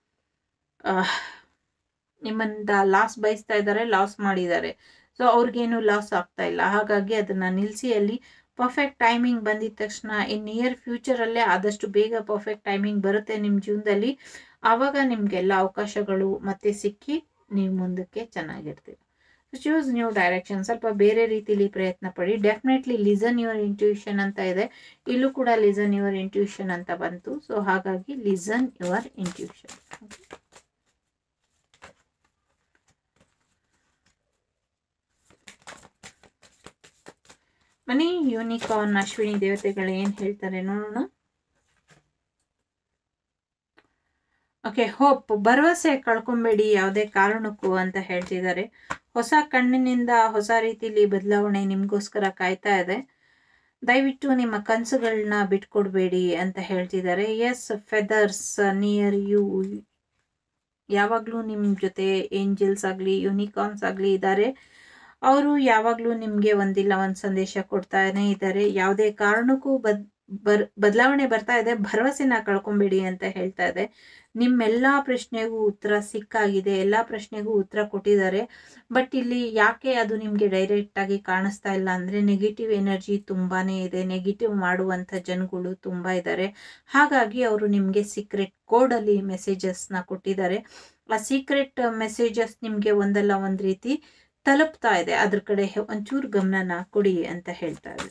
ನಿಮ್ಮಂದ ಲಾಸ್ ಬಯಸ್ತಾ ಇದ್ದಾರೆ ಲಾಸ್ ಮಾಡಿದ್ದಾರೆ ಸೊ ಅವ್ರಿಗೇನು ಲಾಸ್ ಆಗ್ತಾ ಇಲ್ಲ ಹಾಗಾಗಿ ಅದನ್ನ ನಿಲ್ಲಿಸಿ ಅಲ್ಲಿ ಪರ್ಫೆಕ್ಟ್ ಟೈಮಿಂಗ್ ಬಂದಿದ ತಕ್ಷಣ ಇನ್ ನಿಯರ್ ಫ್ಯೂಚರಲ್ಲೇ ಆದಷ್ಟು ಬೇಗ ಪರ್ಫೆಕ್ಟ್ ಟೈಮಿಂಗ್ ಬರುತ್ತೆ ನಿಮ್ಮ ಜೀವನದಲ್ಲಿ ಆವಾಗ ನಿಮಗೆಲ್ಲ ಅವಕಾಶಗಳು ಮತ್ತೆ ಸಿಕ್ಕಿ ನೀವು ಮುಂದಕ್ಕೆ ಚೆನ್ನಾಗಿರ್ತೀರ ಚೂಸ್ ನ್ಯೂ ಡೈರೆಕ್ಷನ್ ಸ್ವಲ್ಪ ಬೇರೆ ರೀತಿಲಿ ಪ್ರಯತ್ನ ಪಡಿ ಡೆಫಿನೆಟ್ಲಿ ಲಿಸನ್ ಯುವರ್ ಇಂಟ್ಯೂಷನ್ ಅಂತ ಇದೆ ಇಲ್ಲೂ ಕೂಡ ಲಿಸನ್ ಯುವರ್ ಇಂಟ್ಯೂಷನ್ ಅಂತ ಬಂತು ಸೊ ಹಾಗಾಗಿ listen your intuition money unicorn Ashwini ದೇವತೆಗಳು ಏನ್ ಹೇಳ್ತಾರೆ ನೋಡೋಣ ಓಕೆ ಹೋಪ್ ಭರವಸೆ ಕಳ್ಕೊಂಬೇಡಿ ಯಾವುದೇ ಕಾರಣಕ್ಕೂ ಅಂತ ಹೇಳ್ತಿದ್ದಾರೆ ಹೊಸ ಕಣ್ಣಿನಿಂದ ಹೊಸ ರೀತಿಲಿ ಬದಲಾವಣೆ ನಿಮಗೋಸ್ಕರ ಕಾಯ್ತಾ ಇದೆ ದಯವಿಟ್ಟು ನಿಮ್ಮ ಕನಸುಗಳನ್ನ ಬಿಟ್ಕೊಡ್ಬೇಡಿ ಅಂತ ಹೇಳ್ತಿದ್ದಾರೆ ಎಸ್ ಫೆದರ್ಸ್ ನಿಯರ್ ಯು ಯಾವಾಗಲೂ ನಿಮ್ಮ ಜೊತೆ ಏಂಜಲ್ಸ್ ಆಗಲಿ ಯೂನಿಕಾರ್ನ್ಸ್ ಆಗಲಿ ಇದ್ದಾರೆ ಅವರು ಯಾವಾಗಲೂ ನಿಮಗೆ ಒಂದಿಲ್ಲ ಒಂದು ಸಂದೇಶ ಕೊಡ್ತಾನೆ ಇದ್ದಾರೆ ಯಾವುದೇ ಕಾರಣಕ್ಕೂ ಬದ್ ಬರ್ ಬದಲಾವಣೆ ಬರ್ತಾ ಇದೆ ಭರವಸೆನ ಕಳ್ಕೊಂಬೇಡಿ ಅಂತ ಹೇಳ್ತಾ ಇದೆ ನಿಮ್ಮೆಲ್ಲ ಪ್ರಶ್ನೆಗೂ ಉತ್ತರ ಸಿಕ್ಕಾಗಿದೆ ಎಲ್ಲ ಪ್ರಶ್ನೆಗೂ ಉತ್ತರ ಕೊಟ್ಟಿದ್ದಾರೆ ಬಟ್ ಇಲ್ಲಿ ಯಾಕೆ ಅದು ನಿಮಗೆ ಡೈರೆಕ್ಟ್ ಆಗಿ ಕಾಣಿಸ್ತಾ ಇಲ್ಲ ಅಂದರೆ ನೆಗೆಟಿವ್ ಎನರ್ಜಿ ತುಂಬಾನೇ ಇದೆ ನೆಗೆಟಿವ್ ಮಾಡುವಂಥ ಜನಗಳು ತುಂಬ ಇದ್ದಾರೆ ಹಾಗಾಗಿ ಅವರು ನಿಮಗೆ ಸೀಕ್ರೆಟ್ ಕೋಡಲ್ಲಿ ಮೆಸೇಜಸ್ನ ಕೊಟ್ಟಿದ್ದಾರೆ ಆ ಸೀಕ್ರೆಟ್ ಮೆಸೇಜಸ್ ನಿಮಗೆ ಒಂದಲ್ಲ ಒಂದು ರೀತಿ ತಲುಪ್ತಾ ಇದೆ ಅದ್ರ ಕಡೆ ಒಂಚೂರು ಗಮನನ ಕೊಡಿ ಅಂತ ಹೇಳ್ತಾ ಇದೆ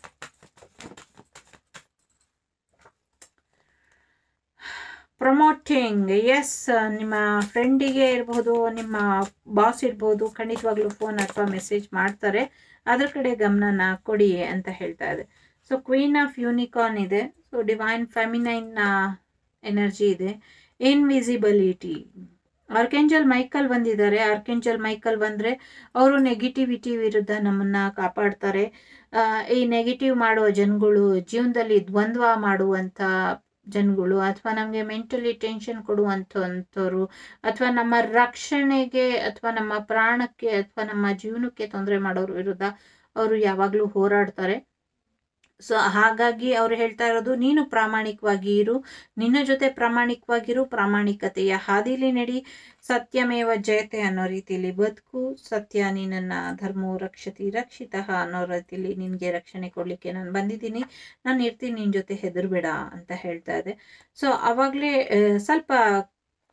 ಪ್ರಮೋಟಿಂಗ್ ಎಸ್ ನಿಮ್ಮ ಫ್ರೆಂಡಿಗೆ ಇರ್ಬೋದು ನಿಮ್ಮ ಬಾಸ್ ಇರ್ಬೋದು ಖಂಡಿತವಾಗ್ಲೂ ಫೋನ್ ಅಥವಾ ಮೆಸೇಜ್ ಮಾಡ್ತಾರೆ ಅದ್ರ ಕಡೆ ಗಮನನ ಕೊಡಿ ಅಂತ ಹೇಳ್ತಾ ಇದೆ ಸೊ ಕ್ವೀನ್ ಆಫ್ ಯೂನಿಕಾರ್ನ್ ಇದೆ ಸೊ ಡಿವೈನ್ ಫೆಮಿನೈನ್ ಎನರ್ಜಿ ಇದೆ ಇನ್ವಿಸಿಬಿಲಿಟಿ ಆರ್ಕೆಂಜಲ್ ಮೈಕಲ್ ಬಂದಿದ್ದಾರೆ ಆರ್ಕೆಂಜಲ್ ಮೈಕಲ್ ಬಂದ್ರೆ ಅವರು ನೆಗೆಟಿವಿಟಿ ವಿರುದ್ಧ ನಮ್ಮನ್ನ ಕಾಪಾಡ್ತಾರೆ ಈ ನೆಗೆಟಿವ್ ಮಾಡುವ ಜನಗಳು ಜೀವನದಲ್ಲಿ ದ್ವಂದ್ವ ಮಾಡುವಂತ ಜನಗಳು ಅಥವಾ ನಮಗೆ ಮೆಂಟಲಿ ಟೆನ್ಷನ್ ಕೊಡುವಂಥವ್ರು ಅಥವಾ ನಮ್ಮ ರಕ್ಷಣೆಗೆ ಅಥವಾ ನಮ್ಮ ಪ್ರಾಣಕ್ಕೆ ಅಥವಾ ನಮ್ಮ ಜೀವನಕ್ಕೆ ತೊಂದರೆ ಮಾಡೋರ ವಿರುದ್ಧ ಅವರು ಯಾವಾಗಲೂ ಹೋರಾಡ್ತಾರೆ ಸೊ ಹಾಗಾಗಿ ಅವ್ರು ಹೇಳ್ತಾ ಇರೋದು ನೀನು ಪ್ರಾಮಾಣಿಕವಾಗಿ ಇರು ನಿನ್ನ ಜೊತೆ ಪ್ರಾಮಾಣಿಕವಾಗಿರು ಪ್ರಾಮಾಣಿಕತೆಯ ಹಾದಿಲಿ ನಡಿ ಸತ್ಯಮೇವ ಜಯತೆ ಅನ್ನೋ ರೀತಿಯಲ್ಲಿ ಬದುಕು ಸತ್ಯ ನಿನ್ನನ್ನ ಧರ್ಮವು ರಕ್ಷತಿ ರಕ್ಷಿತ ಅನ್ನೋ ರೀತಿಯಲ್ಲಿ ನಿನಗೆ ರಕ್ಷಣೆ ಕೊಡ್ಲಿಕ್ಕೆ ನಾನು ಬಂದಿದ್ದೀನಿ ನಾನು ಇರ್ತೀನಿ ನಿನ್ನ ಜೊತೆ ಹೆದರ್ಬೇಡ ಅಂತ ಹೇಳ್ತಾ ಇದೆ ಸೊ ಅವಾಗಲೇ ಸ್ವಲ್ಪ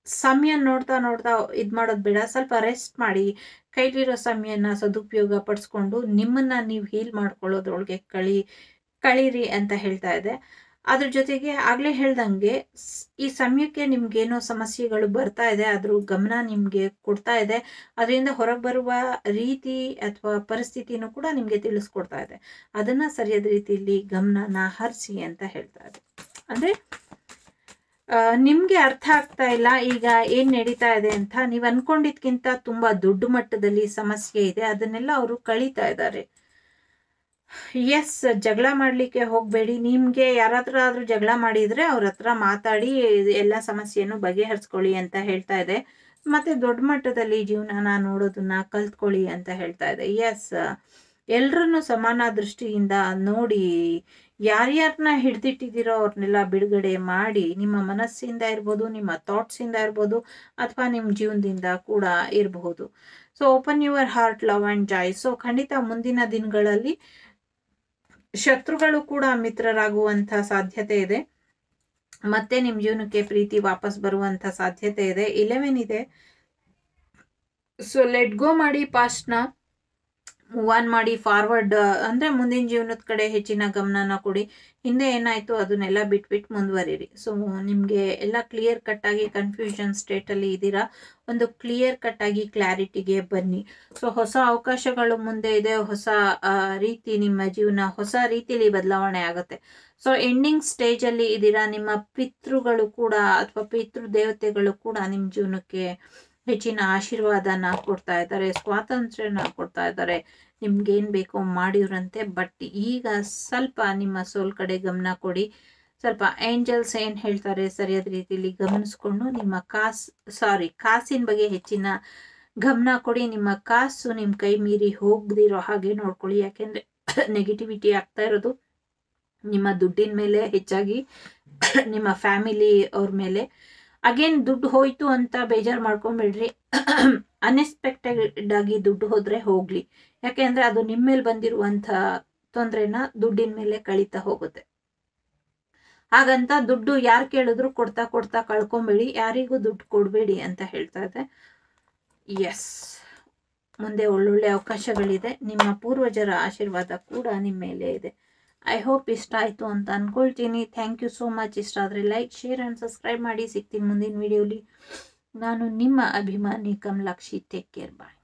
ಸಮಯ ನೋಡ್ತಾ ನೋಡ್ತಾ ಇದು ಮಾಡೋದು ಬೇಡ ಸ್ವಲ್ಪ ರೆಸ್ಟ್ ಮಾಡಿ ಕೈಲಿರೋ ಸಮಯನ ಸದುಪಯೋಗ ಪಡಿಸ್ಕೊಂಡು ನಿಮ್ಮನ್ನ ನೀವು ಹೀಲ್ ಮಾಡ್ಕೊಳ್ಳೋದ್ರೊಳಗೆ ಕಳಿ ಕಳೀರಿ ಅಂತ ಹೇಳ್ತಾ ಇದೆ ಅದ್ರ ಜೊತೆಗೆ ಆಗ್ಲೇ ಹೇಳ್ದಂಗೆ ಸ್- ಈ ಸಮಯಕ್ಕೆ ನಿಮ್ಗೇನೋ ಸಮಸ್ಯೆಗಳು ಬರ್ತಾ ಇದೆ ಅದ್ರ ಗಮನ ನಿಮ್ಗೆ ಕೊಡ್ತಾ ಇದೆ ಅದರಿಂದ ಹೊರಗೆ ಬರುವ ರೀತಿ ಅಥವಾ ಪರಿಸ್ಥಿತಿನೂ ಕೂಡ ನಿಮ್ಗೆ ತಿಳಿಸ್ಕೊಡ್ತಾ ಇದೆ ಅದನ್ನ ಸರಿಯಾದ ರೀತಿಯಲ್ಲಿ ಗಮನನ ಹರಿಸಿ ಅಂತ ಹೇಳ್ತಾ ಇದೆ ಅಂದ್ರೆ ಆ, ನಿಮ್ಗೆ ಅರ್ಥ ಆಗ್ತಾ ಇಲ್ಲ ಈಗ ಏನ್ ನಡೀತಾ ಇದೆ ಅಂತ ನೀವ್ ಅನ್ಕೊಂಡಿದ್ಕಿಂತ ತುಂಬಾ ದೊಡ್ಡ ಮಟ್ಟದಲ್ಲಿ ಸಮಸ್ಯೆ ಇದೆ ಅದನ್ನೆಲ್ಲ ಅವರು ಕಳೀತಾ ಇದ್ದಾರೆ ಎಸ್ ಜಗಳ ಮಾಡ್ಲಿಕ್ಕೆ ಹೋಗ್ಬೇಡಿ ನಿಮ್ಗೆ ಯಾರಾತ್ರ ಆದ್ರೂ ಜಗಳ ಮಾಡಿದ್ರೆ ಅವ್ರ ಹತ್ರ ಮಾತಾಡಿ ಎಲ್ಲ ಸಮಸ್ಯೆಯನ್ನು ಬಗೆಹರಿಸ್ಕೊಳ್ಳಿ ಅಂತ ಹೇಳ್ತಾ ಇದೆ ಮತ್ತೆ ದೊಡ್ಡ ಮಟ್ಟದಲ್ಲಿ ಜೀವನನ ನೋಡೋದನ್ನ ಕಲ್ತ್ಕೊಳ್ಳಿ ಅಂತ ಹೇಳ್ತಾ ಇದೆ ಎಸ್ ಎಲ್ರನ್ನು ಸಮಾನ ದೃಷ್ಟಿಯಿಂದ ನೋಡಿ ಯಾರ್ಯಾರನ್ನ ಹಿಡ್ದಿಟ್ಟಿದ್ದೀರೋ ಅವ್ರನ್ನೆಲ್ಲ ಬಿಡುಗಡೆ ಮಾಡಿ ನಿಮ್ಮ ಮನಸ್ಸಿಂದ ಇರ್ಬೋದು ನಿಮ್ಮ ಥಾಟ್ಸಿಂದ ಇರ್ಬೋದು ಅಥವಾ ನಿಮ್ಮ ಜೀವನದಿಂದ ಕೂಡ ಇರಬಹುದು so open your heart love and joy so ಖಂಡಿತ ಮುಂದಿನ ದಿನಗಳಲ್ಲಿ ಶತ್ರುಗಳು ಕೂಡ ಮಿತ್ರರಾಗುವಂತ ಸಾಧ್ಯತೆ ಇದೆ ಮತ್ತೆ ನಿಮ್ ಜೀವನಕ್ಕೆ ಪ್ರೀತಿ ವಾಪಸ್ ಬರುವಂತ ಸಾಧ್ಯತೆ ಇದೆ ಇಲೆವೆನ್ ಇದೆ ಸೊ ಲೆಟ್ ಗೋ ಮಾಡಿ ಪಾಸ್ಟ್ನ ಮೂವ್ ಆನ್ ಮಾಡಿ ಫಾರ್ವರ್ಡ್ ಅಂದ್ರೆ ಮುಂದಿನ ಜೀವನದ ಕಡೆ ಹೆಚ್ಚಿನ ಗಮನನ ಕೊಡಿ ಹಿಂದೆ ಏನಾಯ್ತು ಅದನ್ನೆಲ್ಲ ಬಿಟ್ಬಿಟ್ಟು ಮುಂದುವರಿರಿ ಸೊ ನಿಮ್ಗೆ ಎಲ್ಲ ಕ್ಲಿಯರ್ ಕಟ್ ಆಗಿ ಕನ್ಫ್ಯೂಷನ್ ಸ್ಟೇಟ್ ಅಲ್ಲಿ ಇದ್ದೀರಾ ಒಂದು ಕ್ಲಿಯರ್ ಕಟ್ ಆಗಿ ಕ್ಲಾರಿಟಿಗೆ ಬನ್ನಿ ಸೊ ಹೊಸ ಅವಕಾಶಗಳು ಮುಂದೆ ಇದೆ ಹೊಸ ಆ, ರೀತಿ ನಿಮ್ಮ ಜೀವನ ಹೊಸ ರೀತಿಲಿ ಬದಲಾವಣೆ ಆಗುತ್ತೆ ಸೊ ಎಂಡಿಂಗ್ ಸ್ಟೇಜ್ ಅಲ್ಲಿ ಇದ್ದೀರಾ ನಿಮ್ಮ ಪಿತೃಗಳು ಕೂಡ ಅಥವಾ ಪಿತೃ ದೇವತೆಗಳು ಕೂಡ ನಿಮ್ಮ ಜೀವನಕ್ಕೆ ಹೆಚ್ಚಿನ ಆಶೀರ್ವಾದನ ಕೊಡ್ತಾ ಇದ್ದಾರೆ ಸ್ವಾತಂತ್ರ್ಯನ ಕೊಡ್ತಾ ಇದ್ದಾರೆ ನಿಮ್ಗೆ ಏನ್ ಬೇಕೋ ಮಾಡಿವ್ರಂತೆ ಬಟ್ ಈಗ ಸ್ವಲ್ಪ ನಿಮ್ಮ ಸೋಲ್ ಕಡೆ ಗಮನ ಕೊಡಿ ಸ್ವಲ್ಪ ಏಂಜಲ್ಸ್ ಏನ್ ಹೇಳ್ತಾರೆ ಸರಿಯಾದ ರೀತಿಯಲ್ಲಿ ಗಮನಿಸ್ಕೊಂಡು ನಿಮ್ಮ ಕಾಸ್ ಸಾರಿ ಕಾಸಿನ ಬಗ್ಗೆ ಹೆಚ್ಚಿನ ಗಮನ ಕೊಡಿ ನಿಮ್ಮ ಕಾಸು ನಿಮ್ಮ ಕೈ ಮೀರಿ ಹೋಗದಿರೋ ಹಾಗೆ ನೋಡ್ಕೊಳ್ಳಿ ಯಾಕೆಂದ್ರೆ ನೆಗೆಟಿವಿಟಿ ಆಗ್ತಾ ಇರೋದು ನಿಮ್ಮ ದುಡ್ಡಿನ ಮೇಲೆ ಹೆಚ್ಚಾಗಿ ನಿಮ್ಮ ಫ್ಯಾಮಿಲಿ ಅವ್ರ ಮೇಲೆ ಅಗೇನ್ ದುಡ್ಡು ಹೋಯ್ತು ಅಂತ ಬೇಜಾರು ಮಾಡ್ಕೊಂಬೇಡ್ರಿ ಅನ್ಎಕ್ಸ್ಪೆಕ್ಟೆಡ್ ಆಗಿ ದುಡ್ಡು ಹೋದ್ರೆ ಹೋಗ್ಲಿ ಯಾಕೆಂದ್ರೆ ಅದು ನಿಮ್ಮ ಮೇಲೆ ಬಂದಿರುವಂತ ತೊಂದ್ರೆನ ದುಡ್ಡಿನ ಮೇಲೆ ಕಳೀತಾ ಹೋಗುತ್ತೆ ಹಾಗಂತ ದುಡ್ಡು ಯಾರು ಕೇಳಿದ್ರು ಕೊಡ್ತಾ ಕೊಡ್ತಾ ಕಳ್ಕೊಂಬೇಡಿ ಯಾರಿಗೂ ದುಡ್ಡು ಕೊಡಬೇಡಿ ಅಂತ ಹೇಳ್ತಾ ಇದೆ ಎಸ್ ಮುಂದೆ ಒಳ್ಳೊಳ್ಳೆ ಅವಕಾಶಗಳಿದೆ ನಿಮ್ಮ ಪೂರ್ವಜರ ಆಶೀರ್ವಾದ ಕೂಡ ನಿಮ್ಮ ಮೇಲೆ ಇದೆ ಐ ಹೋಪ್ ಇಷ್ಟ ಆಯಿತು ಅಂತ ಅನ್ಕೊಳ್ತೀನಿ ಥ್ಯಾಂಕ್ ಯು ಸೋ ಮಚ್ ಇಷ್ಟ ಆದರೆ ಲೈಕ್ ಶೇರ್ ಆ್ಯಂಡ್ ಸಬ್ಸ್ಕ್ರೈಬ್ ಮಾಡಿ ಸಿಗ್ತೀನಿ ಮುಂದಿನ ವಿಡಿಯೋಲಿ ನಾನು ನಿಮ್ಮ ಅಭಿಮಾನಿ ಕಮಲಾಕ್ಷಿ ಟೇಕ್ ಕೇರ್ ಬಾಯ್